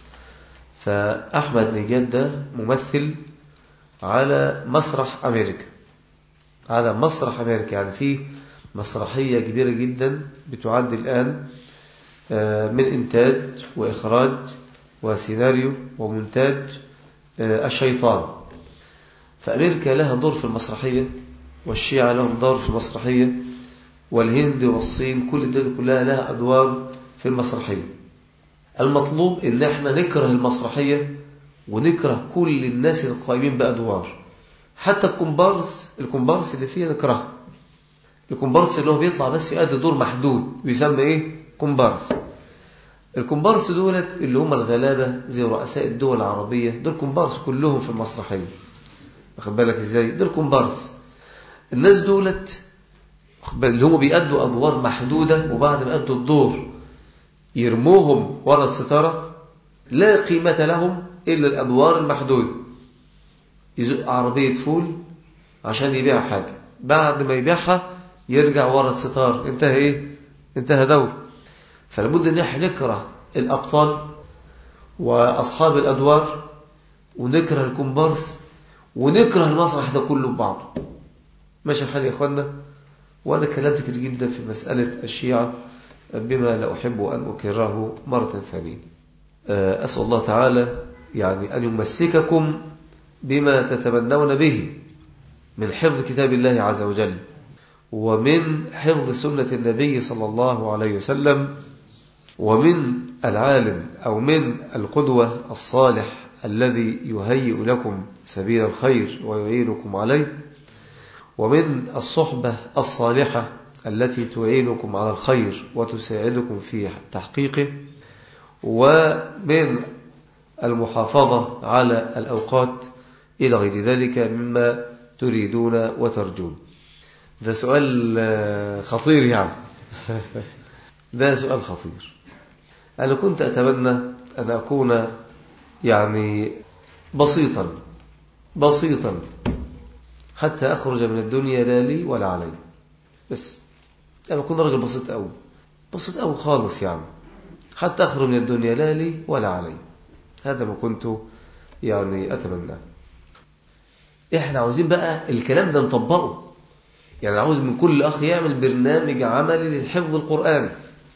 فأحمد نجاد ده ممثل على مسرح أمريكا على مسرح أمريكا يعني في مسرحية كبيرة جدا بتعد الآن من إنتاج وإخراج وسيناريو ومونتاج الشيطان فأمريكا لها دور في المسرحية والشيعة لهم دور في المسرحية والهند والصين كل الدول كلها لها أدوار في المسرحية المطلوب إن احنا نكره المسرحية ونكره كل الناس القائمين بأدوار حتى الكومبارس الكومبارس اللي فيها نكرهه الكومبارس اللي هو بيطلع بس يؤدي دور محدود بيسمى ايه كومبارس الكومبارس دولت اللي هم الغلابة زي رؤساء الدول العربية دول كومبارس كلهم في المسرحية واخد بالك ازاي دول كومبارس الناس دولت اللي هم بيأدوا أدوار محدودة وبعد ما أدوا الدور يرموهم ورا الستارة لا قيمة لهم إلا الأدوار المحدودة يزق عربية فول عشان يبيع حاجة بعد ما يبيعها يرجع ورا الستار انتهى ايه انتهى دور فلابد ان احنا نكره الأبطال وأصحاب الأدوار ونكره الكومبارس ونكره المسرح ده كله ببعضه ماشي الحال يا اخوانا وانا كلمت كتير جدا في مسألة الشيعة بما لا أحب أن أكرره مرة ثانية أسأل الله تعالى يعني أن يمسككم بما تتمنون به من حفظ كتاب الله عز وجل ومن حفظ سنة النبي صلى الله عليه وسلم ومن العالم أو من القدوة الصالح الذي يهيئ لكم سبيل الخير ويعينكم عليه ومن الصحبة الصالحة التي تعينكم على الخير وتساعدكم في تحقيقه ومن المحافظة على الأوقات إلى غير ذلك مما تريدون وترجون ده سؤال خطير يعني ده سؤال خطير أنا كنت أتمنى أن أكون يعني بسيطا بسيطا حتى أخرج من الدنيا لا لي ولا علي بس أنا أكون راجل بسيط أوي بسيط أوي خالص يعني حتى أخرج من الدنيا لا لي ولا علي هذا ما كنت يعني أتمنى إحنا عاوزين بقى الكلام ده نطبقه يعني عاوز من كل أخ يعمل برنامج عملي للحفظ القرآن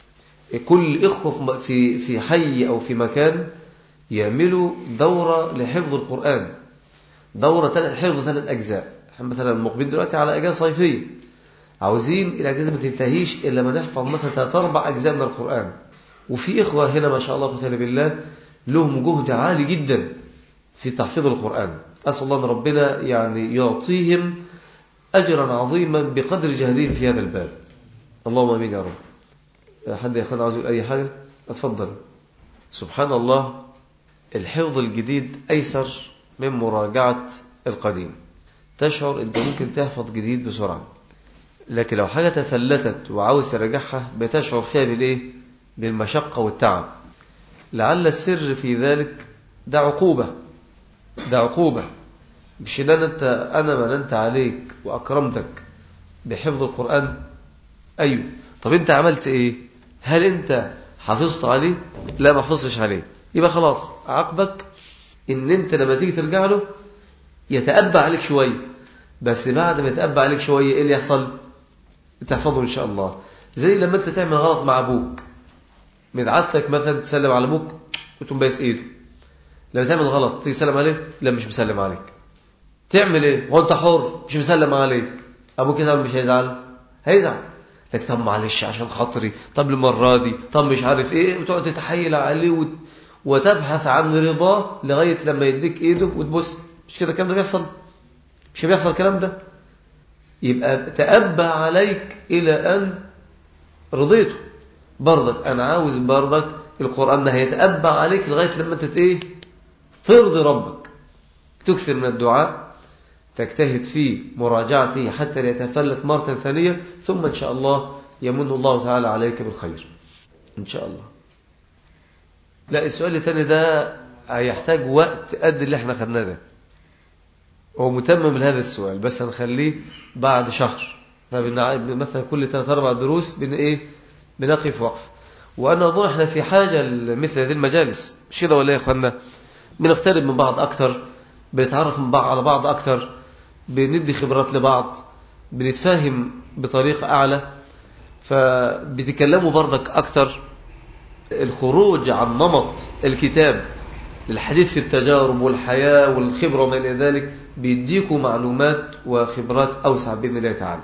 كل إخوة في في حي أو في مكان يعملوا دورة لحفظ القرآن دورة حفظ ثلاث أجزاء احنا مثلا مقبل دلوقتي على أجازة صيفية عاوزين الأجازة ما تنتهيش إلا ما نحفظ مثلا ثلاث أربع أجزاء من القرآن وفي إخوة هنا ما شاء الله قتل بالله لهم جهد عالي جدا في تحفيظ القرآن أسأل الله أن ربنا يعني يعطيهم أجرا عظيما بقدر جهدهم في هذا الباب اللهم أمين يا رب حد يا أخوانا عاوز يقول أي حاجة أتفضل سبحان الله الحفظ الجديد أيسر من مراجعة القديم تشعر أنت ممكن تحفظ جديد بسرعة لكن لو حاجة تفلتت وعاوز ترجعها بتشعر فيها بالإيه؟ بالمشقة والتعب لعل السر في ذلك ده عقوبة ده عقوبة مش ان انت انا مننت عليك واكرمتك بحفظ القرآن ايوه طب انت عملت ايه هل انت حافظت عليه لا ما حافظتش عليه يبقى خلاص عقبك ان انت لما تيجي ترجع له يتأبى عليك شوية بس بعد ما يتأبى عليك شوية ايه اللي يحصل تحفظه ان شاء الله زي لما انت تعمل غلط مع ابوك من عادتك مثلا تسلم على ابوك وتقوم بايس ايده لما تعمل غلط تيجي تسلم عليه لا مش بسلم عليك تعمل ايه وانت حر مش مسلم عليك ابوك يزعل مش هيزعل هيزعل لك طب معلش عشان خاطري طب المرة دي طب مش عارف ايه وتقعد تتحايل عليه وت... وتبحث عن رضاه لغاية لما يديك ايده وتبص مش كده الكلام ده بيحصل مش بيحصل الكلام ده يبقى تأبى عليك إلى أن رضيته برضك أنا عاوز برضك القرآن ده هيتأبى عليك لغاية لما انت ايه ترضي ربك تكثر من الدعاء تجتهد في مراجعته حتى لا يتفلت مرة ثانية ثم إن شاء الله يمن الله تعالى عليك بالخير إن شاء الله لا السؤال الثاني ده هيحتاج وقت قد اللي احنا خدناه ده هو متمم لهذا السؤال بس هنخليه بعد شهر مثلا كل ثلاث اربع دروس بن ايه بنقف وقف وانا اظن احنا في حاجه لمثل هذه المجالس مش كده ولا يا اخوانا بنقترب من بعض اكتر بنتعرف من بعض على بعض اكتر بندي خبرات لبعض بنتفاهم بطريقه اعلى فبتكلموا برضك اكتر الخروج عن نمط الكتاب للحديث في التجارب والحياة والخبرة وما إلى ذلك بيديكم معلومات وخبرات أوسع بإذن الله تعالى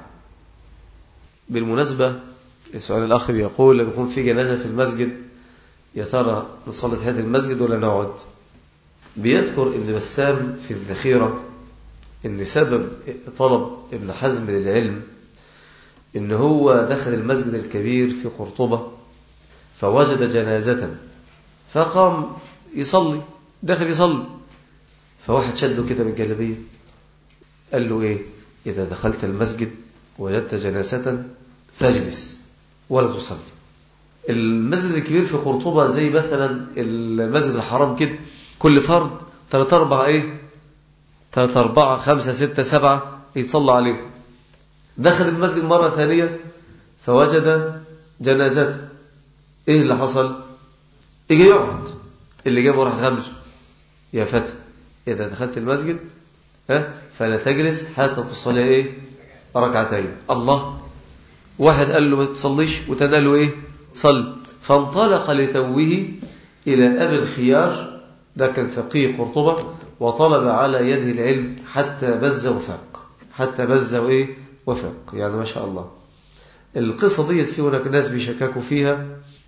بالمناسبة السؤال الأخ بيقول لما يكون في جنازة في المسجد يا ترى نصلي تحية المسجد ولا نقعد بيذكر ابن بسام في الذخيرة ان سبب طلب ابن حزم للعلم ان هو دخل المسجد الكبير في قرطبة فوجد جنازة فقام يصلي دخل يصلي فواحد شده كده من الجلبية قال له ايه اذا دخلت المسجد وجدت جنازة فاجلس ولا تصلي المسجد الكبير في قرطبة زي مثلا المسجد الحرام كده كل فرد ثلاثة أربعة إيه ثلاثة أربعة خمسة ستة سبعة يتصلى عليه دخل المسجد مرة ثانية فوجد جنازة إيه اللي حصل إجي يقعد اللي جابه راح غمزه يا فتى إذا دخلت المسجد ها فلا تجلس حتى تصلي إيه ركعتين الله واحد قال له ما تصليش وتنال له إيه صل فانطلق لتوه إلى أبي الخيار ده كان فقيه قرطبة وطلب على يده العلم حتى بز وفاق حتى بز وإيه وفاق يعني ما شاء الله القصة دي في هناك ناس بيشككوا فيها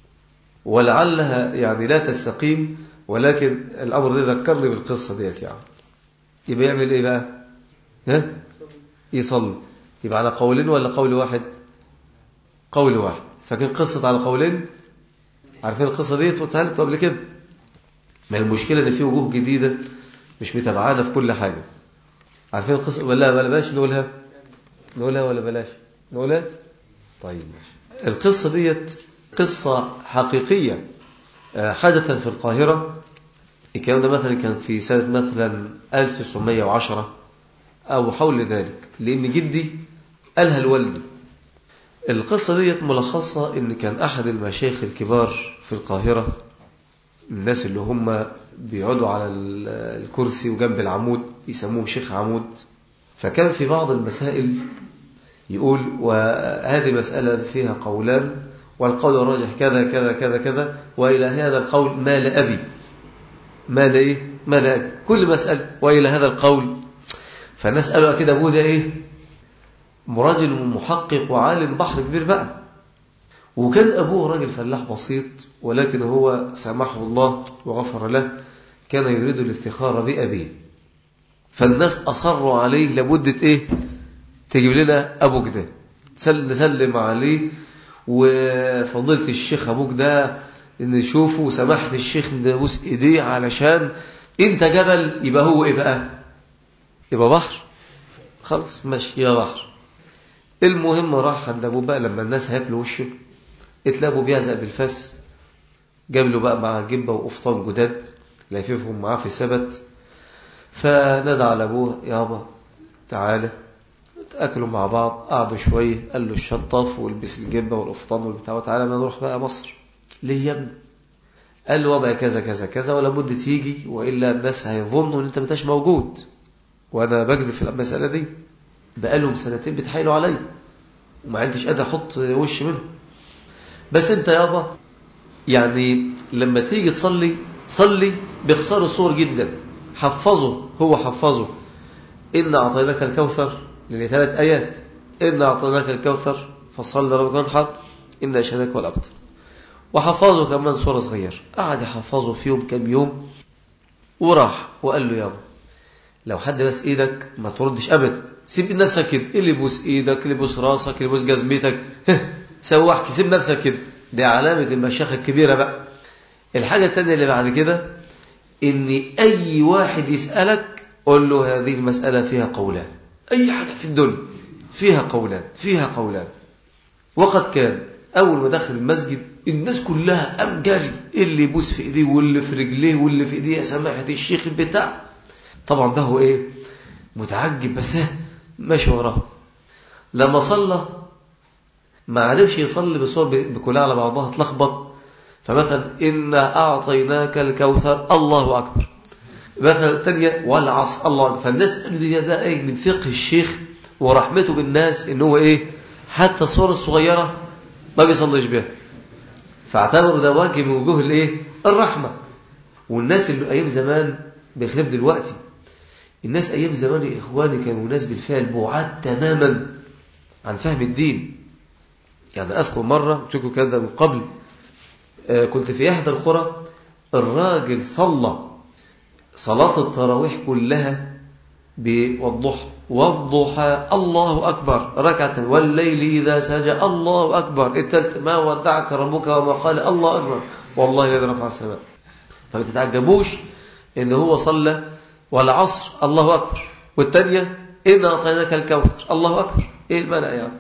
ولعلها يعني لا تستقيم ولكن الأمر ده ذكرني بالقصة ديت يعني يبقى يعمل إيه بقى ها؟ يصلي يبقى على قولين ولا قول واحد قول واحد فكان قصة على قولين عارفين القصة ديت قلتها لكم قبل كده ما المشكلة ان في وجوه جديدة مش متابعانا في كل حاجة عارفين القصة ولا ولا بلاش نقولها نقولها ولا بلاش نقولها طيب ماشي القصة ديت قصة حقيقية حدثت في القاهرة الكلام ده مثلا كان في سنة مثلا 1910 أو حول ذلك لأن جدي قالها لوالدي القصة ديت ملخصة إن كان أحد المشايخ الكبار في القاهرة الناس اللي هم بيقعدوا على الكرسي وجنب العمود يسموهم شيخ عمود فكان في بعض المسائل يقول وهذه مسألة فيها قولان والقول الراجح كذا كذا كذا كذا وإلى هذا القول مال أبي مال إيه مال أبي كل مسألة وإلى هذا القول فالناس قالوا كده أبوه ده إيه راجل محقق وعالم بحر كبير بقى وكان أبوه راجل فلاح بسيط ولكن هو سامحه الله وغفر له كان يريد الافتخار بأبيه فالناس أصروا عليه لابد إيه تجيب لنا أبوك ده نسلم عليه وفضلت الشيخ أبوك ده إن نشوفه وسمحت الشيخ نبوس إيديه علشان أنت جبل يبقى هو إيه بقى يبقى بحر خلاص ماشي يا بحر المهم راح عند أبوه بقى لما الناس هياكلوا وشه اتلاقوا بيعزق بالفس جاب له بقى مع جبة وقفطان جداد لفيفهم معاه في السبت فنادى على أبوه يابا تعالى تأكلوا مع بعض قعدوا شوية قال له الشنطف والبس الجبة والقفطان والبتاع وتعالى ما نروح بقى مصر ليه يا ابني قال له وضع كذا كذا كذا ولا بد تيجي وإلا الناس هيظنوا ان انت ما انتش موجود وانا بكذب في المسألة دي بقالهم سنتين بتحايلوا عليا وما عنديش قادر احط وش منهم بس انت يابا يعني لما تيجي تصلي صلي باختصار الصور جدا حفظه هو حفظه إن أعطيناك الكوثر لأن ثلاث آيات إن أعطيناك الكوثر فصل لربك وانحر إن أشهدك والأبطر وحفظه كمان صورة صغير قعد يحفظه في يوم كم يوم وراح وقال له يابا لو حد بس ايدك ما تردش ابدا سيب نفسك كده اللي يبوس ايدك اللي يبوس راسك اللي يبوس جزمتك سوحك سيب نفسك كده دي علامة المشايخ الكبيرة بقى الحاجة الثانية اللي بعد كده ان اي واحد يسألك قول له هذه المسألة فيها قولان اي حاجة في الدنيا فيها قولان فيها قولان وقد كان اول ما دخل المسجد الناس كلها قام جري اللي يبوس في ايديه واللي في رجليه واللي في ايديه سماحة الشيخ بتاع طبعا ده هو ايه متعجب بس ماشي وراه لما صلى ما عرفش يصلي بالصور بكلها على بعضها اتلخبط فمثلا إنا أعطيناك الكوثر الله أكبر مثلا الثانية والعصر الله أكبر فالناس قالوا ده ايه من فقه الشيخ ورحمته بالناس ان هو ايه حتى الصور الصغيرة ما بيصليش بها فاعتبروا ده واجب من وجوه الايه الرحمة والناس اللي ايام زمان بخلاف دلوقتي الناس ايام زمان يا اخواني كانوا ناس بالفعل بعاد تماما عن فهم الدين يعني اذكر مرة قلت لكم كذا من قبل آه كنت في احدى القرى الراجل صلى صلاة التراويح كلها بالضحى والضحى الله أكبر ركعة والليل إذا سجى الله أكبر التالت ما ودعك ربك وما قال الله أكبر والله الذي رفع السماء فما تتعجبوش إن هو صلى والعصر الله أكبر والتانية إن أعطيناك الكوثر الله أكبر إيه المانع يعني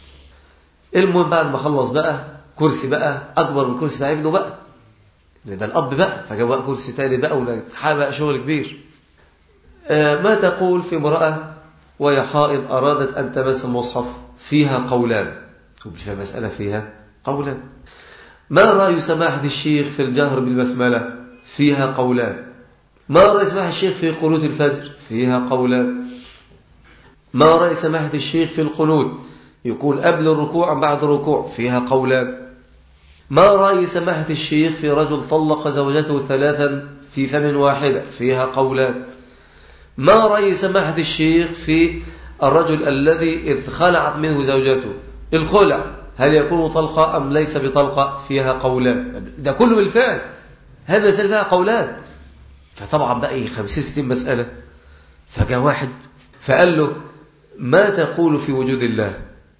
المهم بعد ما خلص بقى كرسي بقى أكبر من كرسي بتاع ابنه بقى ده الأب بقى فجاب بقى كرسي تاني بقى وحابق شغل كبير آه ما تقول في امرأة وهي حائض أرادت أن تمس المصحف فيها قولان وبالفعل مسألة فيها قولان ما رأي سماحة الشيخ في الجهر بالبسملة فيها قولان ما رأي سماحة الشيخ في قنوت الفجر فيها قولان ما رأي سماحة الشيخ في القنوت يكون قبل الركوع أم بعد الركوع فيها قولان ما رأي سماحة الشيخ في رجل طلق زوجته ثلاثا في فم واحدة فيها قولان ما رأي سماحة الشيخ في الرجل الذي إذ خلعت منه زوجته الخلع هل يكون طلقة أم ليس بطلقة فيها قولان ده كله بالفعل هذا مسألة فيها قولان فطبعا بقى ايه خمسين ستين مسألة فجاء واحد فقال له ما تقول في وجود الله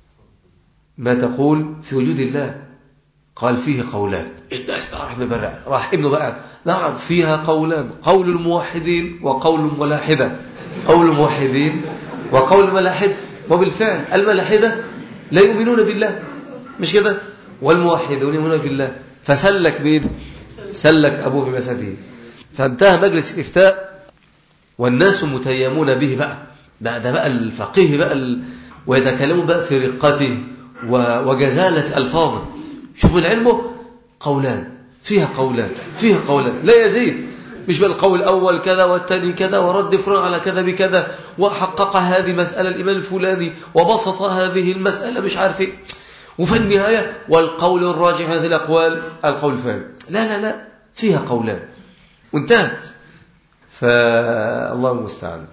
ما تقول في وجود الله قال فيه قولان الناس راح مبرع راح ابنه بقى نعم فيها قولان قول الموحدين وقول الملاحدة قول الموحدين وقول الملاحدة وبالفعل الملاحدة لا يؤمنون بالله مش كده والموحدون يؤمنون بالله فسلك مين سلك أبوه في مساده فانتهى مجلس الإفتاء والناس متيمون به بقى بقى ده بقى الفقيه بقى ال... ويتكلموا بقى في رقته وجزالة ألفاظه شوفوا العلم قولان فيها قولان فيها قولان لا يزيد مش بالقول الأول كذا والثاني كذا ورد فرع على كذا بكذا وحقق هذه مسألة الإمام الفلاني وبسط هذه المسألة مش عارف ايه وفي النهاية والقول الراجح هذه الأقوال القول الفعلي لا لا لا فيها قولان وانتهت فالله المستعان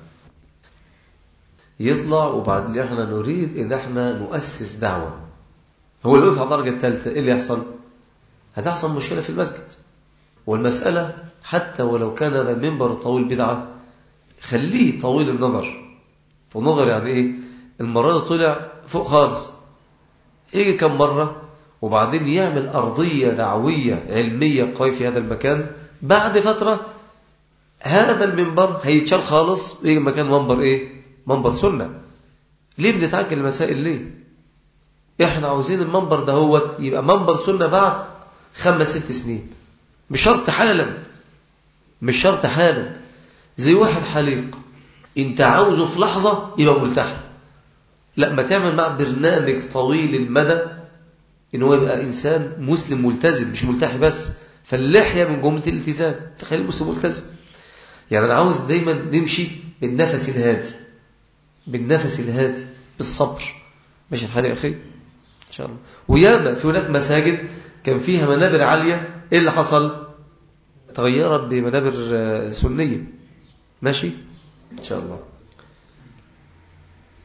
يطلع وبعدين احنا نريد ان احنا نؤسس دعوة هو اللي على الدرجة الثالثة ايه اللي يحصل هتحصل مشكلة في المسجد والمسألة حتى ولو كان هذا المنبر الطويل بدعة خليه طويل النظر والنظر يعني ايه المرة طلع فوق خالص يجي كم مرة وبعدين يعمل أرضية دعوية علمية قوية في هذا المكان بعد فترة هذا المنبر هيتشال خالص ويجي مكان منبر ايه منبر سنة ليه بنتعجل المسائل ليه احنا عاوزين المنبر ده هو يبقى منبر سنة بعد خمس ست سنين مش شرط حالا مش شرط حالا زي واحد حليق انت عاوزه في لحظة يبقى ملتحي لا ما تعمل مع برنامج طويل المدى ان هو يبقى انسان مسلم ملتزم مش ملتحي بس فاللحية من جملة الالتزام تخلي المسلم ملتزم يعني انا عاوز دايما نمشي بالنفس الهادي بالنفس الهادي بالصبر ماشي الحال يا اخي ان شاء الله وياما في هناك مساجد كان فيها منابر عالية ايه اللي حصل تغيرت بمنابر سنية ماشي ان شاء الله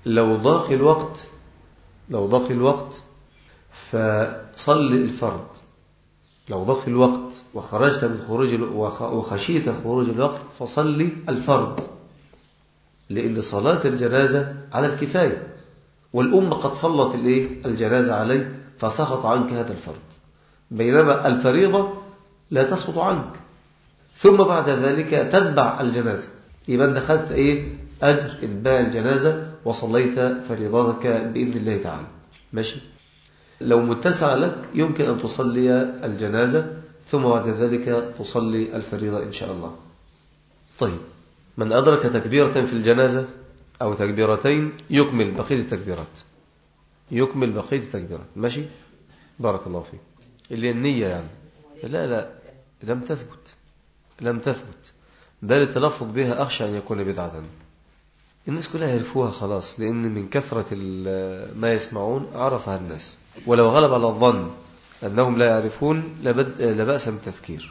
لو ضاق الوقت لو ضاق الوقت فصل الفرض لو ضاق الوقت وخرجت من خروج وخشيت خروج الوقت فصلي الفرض لأن صلاة الجنازة على الكفاية والأمة قد صلت الجنازة عليه فسقط عنك هذا الفرض بينما الفريضة لا تسقط عنك ثم بعد ذلك تتبع الجنازة يبقى دخلت ايه أجر إتباع الجنازة وصليت فريضتك بإذن الله تعالى ماشي لو متسع لك يمكن أن تصلي الجنازة ثم بعد ذلك تصلي الفريضة إن شاء الله طيب من أدرك تكبيرة في الجنازة أو تكبيرتين يكمل بقية التكبيرات يكمل بقية التكبيرات ماشي بارك الله فيك اللي النية يعني لا لا لم تثبت لم تثبت بل التلفظ بها أخشى أن يكون بدعة الناس كلها يعرفوها خلاص لأن من كثرة ما يسمعون عرفها الناس ولو غلب على الظن أنهم لا يعرفون لبأس من التفكير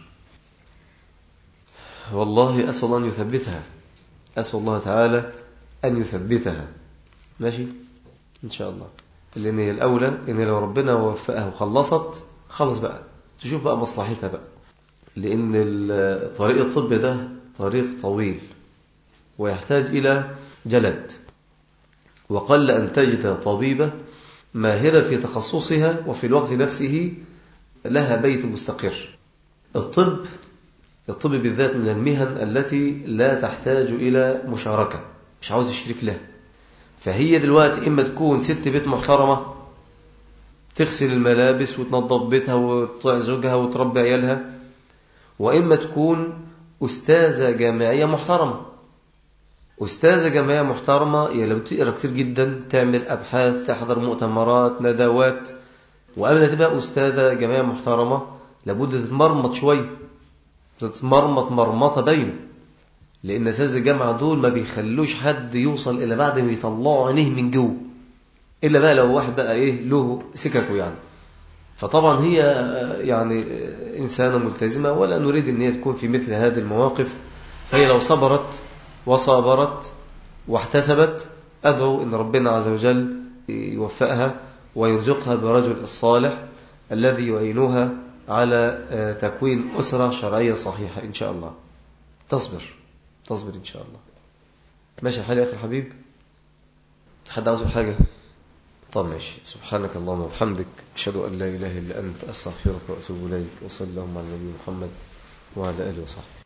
والله أسأل الله أن يثبتها أسأل الله تعالى أن يثبتها ماشي إن شاء الله لأن هي الأولى إن لو ربنا وفقها وخلصت خلص بقى تشوف بقى مصلحتها بقى لأن طريق الطب ده طريق طويل ويحتاج إلى جلد وقل أن تجد طبيبة ماهرة في تخصصها وفي الوقت نفسه لها بيت مستقر الطب الطب بالذات من المهن التي لا تحتاج إلى مشاركة مش عاوز يشريك لها فهي دلوقتي إما تكون ست بيت محترمة تغسل الملابس وتنظف بيتها وتطيع زوجها وتربي عيالها وإما تكون أستاذة جامعية محترمة أستاذة جامعية محترمة هي لو تقرأ كتير جدا تعمل أبحاث تحضر مؤتمرات ندوات وقبل ما تبقى أستاذة جامعية محترمة لابد تتمرمط شوية تتمرمط مرمطة باينة لأن أساتذة الجامعة دول ما بيخلوش حد يوصل إلا بعد ما يطلعوا عينيه من جوه إلا بقى لو واحد بقى إيه له سككه يعني فطبعا هي يعني إنسانة ملتزمة ولا نريد أن هي تكون في مثل هذه المواقف فهي لو صبرت وصابرت واحتسبت أدعو أن ربنا عز وجل يوفقها ويرزقها برجل الصالح الذي يعينها على تكوين أسرة شرعية صحيحة إن شاء الله تصبر تصبر إن شاء الله ماشي حالي يا أخي الحبيب حد عاوز حاجة طب ماشي سبحانك اللهم وبحمدك أشهد أن لا إله إلا أنت أستغفرك وأتوب إليك وصلى اللهم على النبي محمد وعلى آله وصحبه